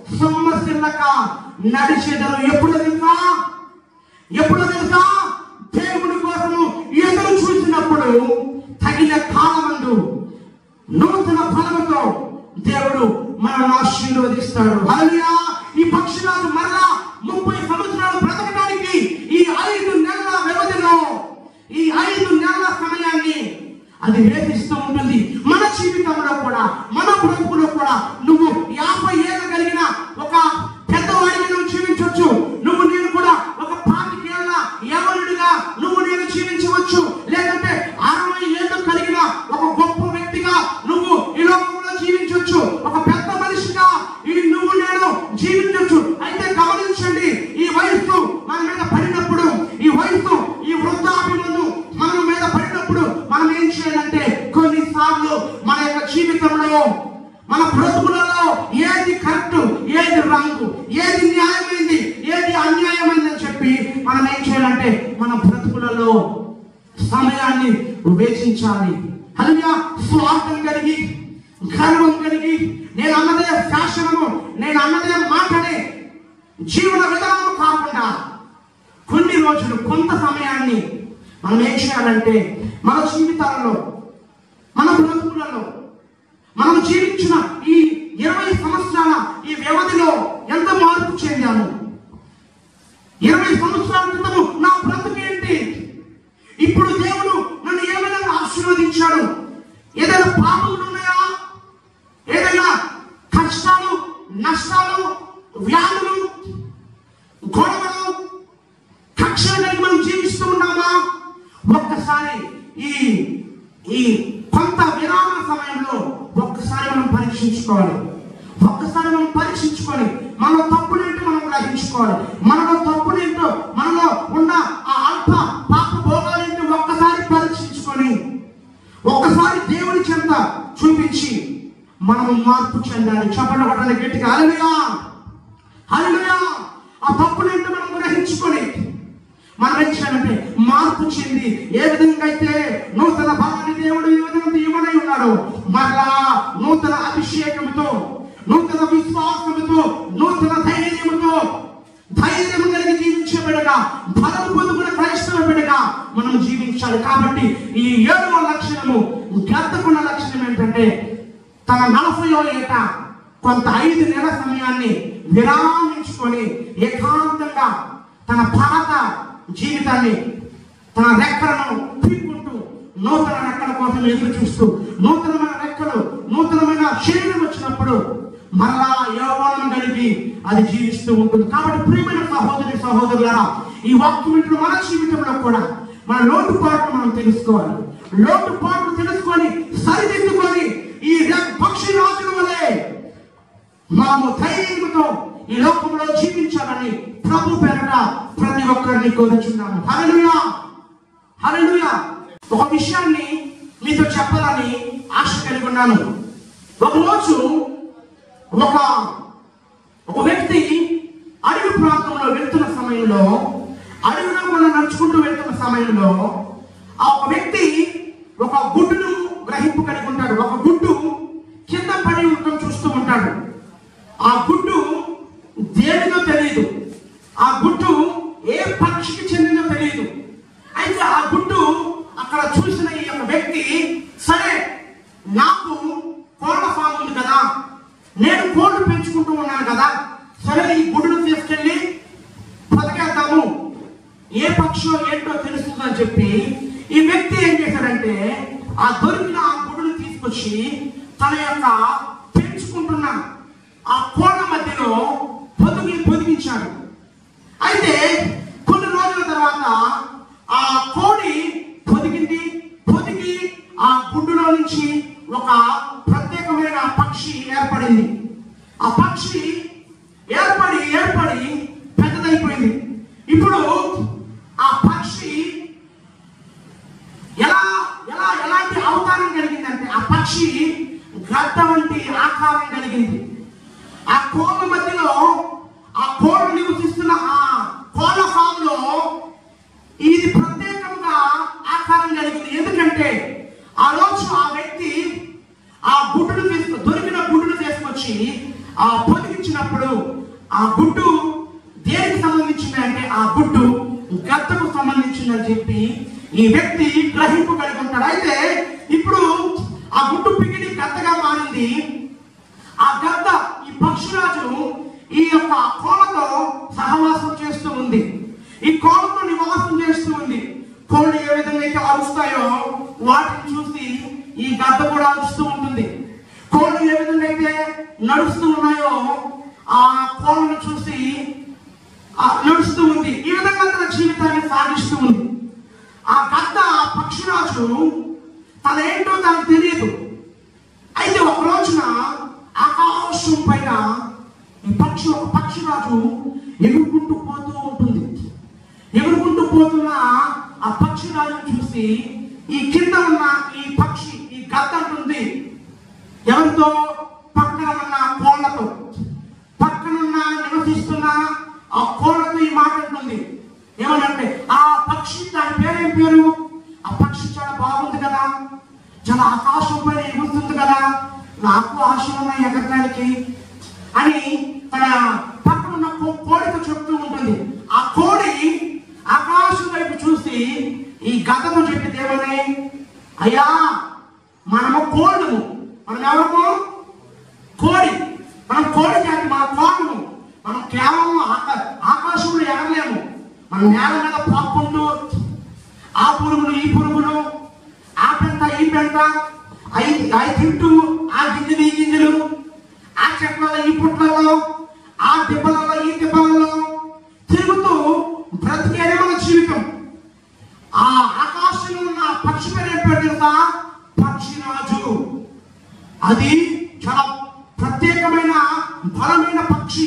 సొమ్మసిల్లక నడిచేదను ఎప్పుడు తెలుసా ఎప్పుడు తెలుసా దేవుని కోసము ఎదురు చూసినప్పుడు తగిన కాలమందు నూతన ఫలముతో దేవుడు మనల్ని ఆశీర్వదిస్తాడు హల్లెలూయా ఈ పక్షురాలు మరలా ముప్పై సంవత్సరాలు బ్రతకడానికి ఈ ఐదు నెలల వ్యవధిలో ఈ ఐదు నెలల సమయాన్ని అది వేధిస్తూ ఉంటుంది మన జీవితంలో కూడా మన బ్రతుకులో కూడా నువ్వు యాభై ఏళ్ళు కలిగిన ఒక పెద్దవాడిని నువ్వు జీవించవచ్చు నువ్వు నేను కూడా ఒక పాతికేళ్ల యవనుడిగా నువ్వు నేను జీవించవచ్చు లేదంటే అరవై ఏళ్ళు కలిగిన ఒక గొప్ప వ్యక్తిగా నువ్వు ఈ లోకంలో జీవించవచ్చు ఒక పెద్ద మనిషిగా ఈ నువ్వు నేను జీవించవచ్చు అయితే గమనించండి ఈ వయస్సు మన మీద పడినప్పుడు ఈ వయస్సు ఈ వృద్ధాభిమందు మన మీద పడినప్పుడు మనం ఏం చేయాలంటే కొన్నిసార్లు మన యొక్క జీవితంలో మన బ్రతుకులలో ఏది కరెక్ట్ ఏది రాంగ్ ఏది న్యాయమైంది ఏది అన్యాయమైంది అని చెప్పి మనం ఏం చేయాలంటే మన బ్రతుకులలో సమయాన్ని వేచించాలి హల్యా స్వార్థం కలిగి గర్వం కలిగి నేను అన్నదే ఫ్యాషనము నేను అన్నదే మాటనే జీవన విధానం కాకుండా కొన్ని రోజులు కొంత సమయాన్ని మనం ఏం చేయాలంటే మన జీవితాలలో మన బ్రతుకులలో మనం జీవించిన ఈ ఇరవై సంవత్సరాల ఈ వ్యవధిలో ఎంత మార్పు చెందాము ఇరవై సంవత్సరాల క్రితము నా బ్రతుకేంటి ఇప్పుడు దేవుడు నన్ను ఏ విధంగా ఆశీర్వదించాడు ఏదైనా పాపములు ఉన్నాయా ఏదైనా కష్టాలు నష్టాలు వ్యాధులు గొడవలు కక్షలు కలిగి మనం జీవిస్తూ ఉన్నామా ఒక్కసారి ఈ ఈ కొంత విరామ సమయంలో ఒక్కసారి మనం పరీక్షించుకోవాలి ఒక్కసారి మనం పరీక్షించుకొని మనలో తప్పులేంటో మనం గ్రహించుకోవాలి మనలో తప్పులేంటో మనలో ఉన్న ఆ అల్ప పాప భోగాలేంటో ఒక్కసారి పరీక్షించుకొని ఒక్కసారి దేవుని చెంత చూపించి మనము మార్పు చెందాలి చప్పట్లు కొట్టాలి గట్టిగా హల్లెలూయా హల్లెలూయా ఆ తప్పులేంటో మనం గ్రహించుకొని మనం ఏం చేయాలంటే మార్పు చెంది ఏ విధంగా అయితే నూతన బలాన్ని దేవుడు ఈ విధంగా ఇవ్వనై ఉన్నాడు మరలా నూతన అభిషేకంతో నూతన విశ్వాసంతో నూతన ధైర్యంతో ధైర్యం కలిగి జీవించే బిడ్డగా బలం పొందుకున్న క్రైస్తవ బిడ్డగా మనం జీవించాలి కాబట్టి ఈ ఏడవ లక్షణము గద్దకున్న లక్షణం ఏంటంటే తన నలభయో ఏట కొంత ఐదు నెలల సమయాన్ని విరామించుకొని ఏకాంతంగా తన పాత జీవితాన్ని తన రెక్కలను పీక్కుంటూ నూతన రెక్కల కోసం ఎదురు చూస్తూ నూతనమైన రెక్కలు నూతనమైన శరీరం వచ్చినప్పుడు మరలా యౌవనం కలిగి అది జీవిస్తూ ఉంటుంది కాబట్టి ప్రియమైన సహోదరి సహోదరులారా ఈ వాక్యం వింటున్న మన జీవితంలో కూడా మన లోటుపాట్లు మనం తెలుసుకోవాలి లోటుపాట్లు తెలుసుకొని సరిదిద్దుకొని ఈ రె- పక్షి రాజుల వలె మనము ధైర్యంతో ఈ లోకంలో జీవించాలని ప్రభు పేరట ప్రతి ఒక్కరిని కోరుచున్నాము హల్లెలూయా హల్లెలూయా ఒక విషయాన్ని మీతో చెప్పాలని ఆశ కలిగి ఉన్నాను ఒకరోజు ఒక ఒక వ్యక్తి అడవి ప్రాంతంలో వెళ్తున్న సమయంలో అడవిలో కూడా నడుచుకుంటూ వెళ్తున్న సమయంలో ఆ ఒక వ్యక్తి ఒక గుడ్డును గ్రహింపు కలిగి ఉంటాడు ఒక గుడ్డు కింద పడి ఉండటం చూస్తూ ఉంటాడు ఆ గుడ్డు దేనిదో తెలియదు ఆ గుడ్డు ఏ పక్షికి చెందినదో తెలియదు అయితే ఆ గుడ్డు అక్కడ చూసిన ఈ యొక్క వ్యక్తి సరే నాకు కోళ్ళ ఫామ్ ఉంది కదా నేను కోళ్ళు పెంచుకుంటూ ఉన్నాను కదా సరే ఈ గుడ్డును తీసుకెళ్ళి బతికేద్దాము ఏ పక్షో ఏంటో తెలుస్తుందని చెప్పి ఈ వ్యక్తి ఏం చేశాడంటే ఆ దొరికిన ఆ గుడ్డును తీసుకొచ్చి తన యొక్క పెంచుకుంటున్న ఆ కోళ్ళ మధ్యలో పొదిగి పొదిగించాడు అయితే కొన్ని రోజుల తర్వాత ఆ కోడి పొదిగింది పొదిగి ఆ గుడ్డులో నుంచి ఒక ప్రత్యేకమైన పక్షి ఏర్పడింది ఆ పక్షి ఏర్పడి ఏర్పడి పెద్దదైపోయింది ఇప్పుడు ఆ పక్షి ఎలా ఎలా ఎలాంటి అవతారం కలిగిందంటే ఆ పక్షి గద్ద వంటి ఆకారం కలిగింది ఆ కోళ్ళ మధ్యలో ఆ కోళ్ళు నివసిస్తున్న ఆ కోళ్ళ ఫామ్ లో ఇది ప్రత్యేకంగా ఆకారం కలిగింది ఎందుకంటే ఆ రోజు ఆ వ్యక్తి ఆ గుడ్డును తీసుకు దొరికిన గుడ్డును తీసుకొచ్చి ఆ పొదిగించినప్పుడు ఆ గుడ్డు దేనికి సంబంధించింది అంటే ఆ గుడ్డు గద్దకు సంబంధించిందని చెప్పి ఈ వ్యక్తి గ్రహింపు కలిగి ఉంటాడు అయితే ఇప్పుడు ఆ గుడ్డు పిగిడి గద్దగా మారింది ఆ గద్ద ఈ పక్షిరాజు ఈ యొక్క కోళ్ళతో సహవాసం చేస్తూ ఉంది ఈ కోళ్ళతో నివాసం చేస్తూ ఉంది కోళ్ళు ఏ విధంగా అయితే అరుస్తాయో వాటిని చూసి ఈ గద్ద కూడా అరుస్తూ ఉంటుంది కోళ్ళు ఏ విధంగా అయితే నడుస్తూ ఉన్నాయో ఆ కోళ్ళను చూసి ఆ నడుస్తూ ఉంది ఈ విధంగా తన జీవితాన్ని సాగిస్తూ ఉంది ఆ గద్ద ఆ పక్షిరాజు తన ఏంటో తనకు తెలియదు అయితే ఒక రోజున ఆకాశం పైన ఈ పక్షి ఒక పక్షిరాజు ఎగురుకుంటూ పోతూ ఉంటుంది ఎగురుకుంటూ పోతున్న ఆ పక్షిరాజును చూసి ఈ కింద ఉన్న ఈ పక్షి ఈ గద్ద అంటుంది ఎవరితో పక్కన ఉన్న కోళ్ళతో పక్కనున్న నివసిస్తున్న ఆ కోళ్ళతో ఈ మాట అంటుంది ఏమనంటే ఆ పక్షి దాని పేరేం పేరు ఆ పక్షి చాలా బాగుంది కదా చాలా ఆకాశం పైన ఎగురుతుంది కదా నాకు ఆశ ఉన్నాయి ఎగరడానికి అని తన పక్కన ఉన్న కో- కోడితో చెప్తూ ఉంటుంది ఆ కోడి ఆకాశం వైపు చూసి ఈ గతము చెప్పింది ఏమని అయ్యా మనము కోళ్ళము మనం ఎవరము కోడి మనం కోడి జాతి మన కోడము మనం కేవలం ఆకా ఆకాశంలో ఎగరలేము మనం నేల మీద పాక్కుంటూ ఆ పురుగులు ఈ పురుగులు ఆ పెంట ఈ పెంట అవి అవి తింటూ ఆ గింజలు ఈ గింజలు ఆ చెట్లలో ఈ పుట్లలో ఆ దిబ్బలలో ఈ దిబ్బలలో తిరుగుతూ బ్రతికేదే మన జీవితం ఆ ఆకాశంలో ఉన్న పక్షి పేరు ఏం పేరు తెలుసా పక్షిరాజు అది చాలా ప్రత్యేకమైన బలమైన పక్షి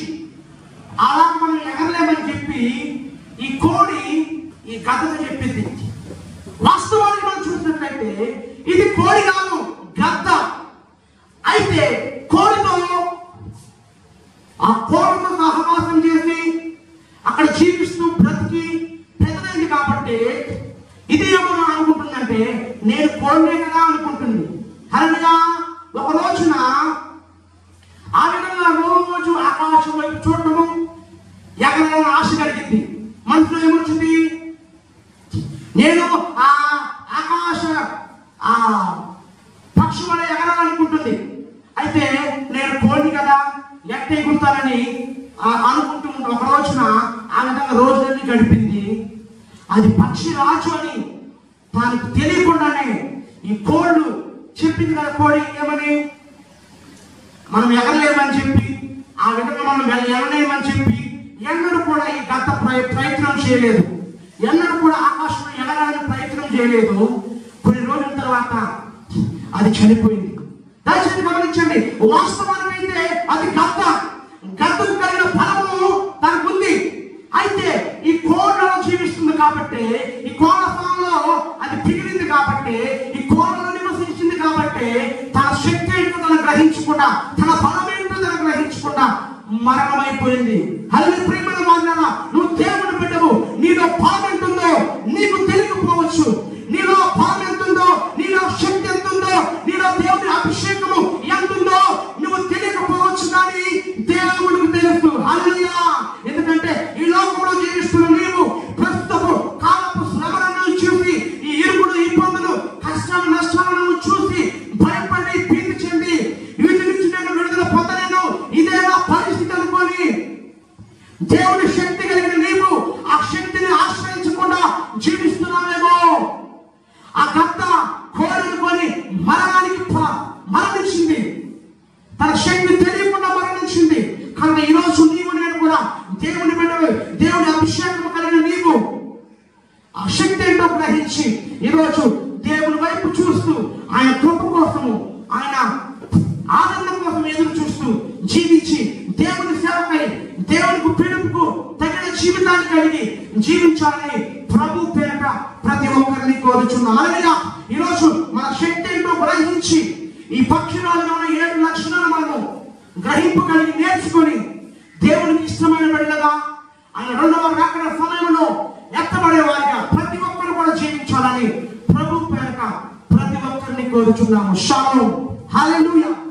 అలా మనం ఎగరలేమని చెప్పి ఈ కోడి ఈ గద్దతో చెప్పింది వాస్తవానికి మనం చూసినట్లయితే ఇది కోడి కాదు గద్ద అయితే కోడితో ఆ కోడితో సహవాసం చేసి అక్కడ జీవిస్తూ బ్రతికి పెద్దదైంది కాబట్టి ఇది ఏమో అనుకుంటుందంటే నేను కోడినే కదా అనుకుంటుంది హరణగా ఒక రోజున ఆ విధంగా రోజు ఆకాశం వైపు చూడటము ఎగరాలని ఆశ కలిగింది మనసులో ఏమొచ్చింది నేను ఆ ఆకాశ ఆ పక్షి వల్ల ఎగరాలనుకుంటుంది అయితే నేను కోడి కదా ఎట్ట ఎగురుతానని ఆ అనుకుంటూ ఉంటే ఒక రోజున ఆ విధంగా రోజులన్నీ గడిపింది అది పక్షి రాజు అని దానికి తెలియకుండానే ఈ కోళ్ళు చెప్పింది కదా కోడి ఏమని మనం ఎగరలేమని చెప్పి ఆ విధంగా మనం వెళ్ళ- ఎగరలేమని చెప్పి ఎన్నడూ కూడా ఈ గత ప్రయ- ప్రయత్నం చేయలేదు ఎన్నడూ కూడా ఆకాశంలో ఎగరాలని ప్రయత్నం చేయలేదు కొన్ని రోజుల తర్వాత అది చనిపోయింది దయచేసి గమనించండి వాస్తవానికి అయితే అది గద్ద గద్దకు కలిగిన ఫలము దానికి ఉంది అయితే ఈ కోళ్ళలో జీవిస్తుంది కాబట్టి ఈ కోళ్ళ ఫలంలో అది పిగిలింది కాబట్టి ఈ కోళ్ళలో నివసించింది కాబట్టి తన శక్తి ఏంటో తన గ్రహించకుండా తన బలం ఏంటో తన గ్రహించకుండా మరణమైపోయింది హల్లి ప్రేమల వాళ్ళ నువ్వు దేవుని బిడ్డవు నీలో బలం ఎంతుందో నీకు తెలియకపోవచ్చు నీలో బలం ఎంతుందో నీలో శక్తి ఎంతుందో నీలో దేవుని అభిషేకము ఎంతుందో నువ్వు తెలియకపోవచ్చు కానీ దేవుడికి తెలుసు హల్లెలూయా ఎందుకంటే ఈ లోకంలో జీవిస్తున్న నీవు ప్రస్తుతము కాలపు శ్రమలను చూసి ఈ ఇరుకుడు ఇబ్బందులు కష్టాలు నష్టాలను చూసి భయపడి భీతి చెంది వీటి నుంచి నేను విడుదల పొందలేను ఇదే నా పరిస్థితి అనుకొని దేవుని శక్తి కలిగిన నీవు ఆ శక్తిని ఆశ్రయించకుండా జీవిస్తున్నావేమో ఆ గద్ద కోరనుకొని మరణానికి ప- మరణించింది తన శక్తి తెలియకుండా మరణించింది కనుక ఈరోజు నీవు నేను కూడా దేవుని బిడ్డవి దేవుని అభిషేకం కలిగిన నీవు ఆ శక్తి ఏంటో గ్రహించి ఈరోజు దేవుని వైపు చూస్తూ ఆయన కృప కోసము ఆయన ఆనందం కోసం ఎదురు చూస్తూ జీవించి దేవుని సేవకై దేవునికి పిలుపుకు తగిన జీవితాన్ని కలిగి జీవించాలని ప్రభు పేరట ప్రతి ఒక్కరిని కోరుచున్నాం అలాగే ఈరోజు మన శక్తి ఏంటో గ్రహించి ఈ పక్షురాలుగా ఉన్న ఏడు లక్షణాలు మనము గ్రహింపు కలిగి నేర్చుకొని దేవునికి ఇష్టమైన బిడ్డగా ఆయన రెండవ రాకడ సమయంలో ఎత్తబడే వారిగా ప్రతి ఒక్కరు కూడా జీవించాలని ప్రభు పేరట ప్రతి ఒక్కరిని కోరుచున్నాము షాలో హల్లెలూయా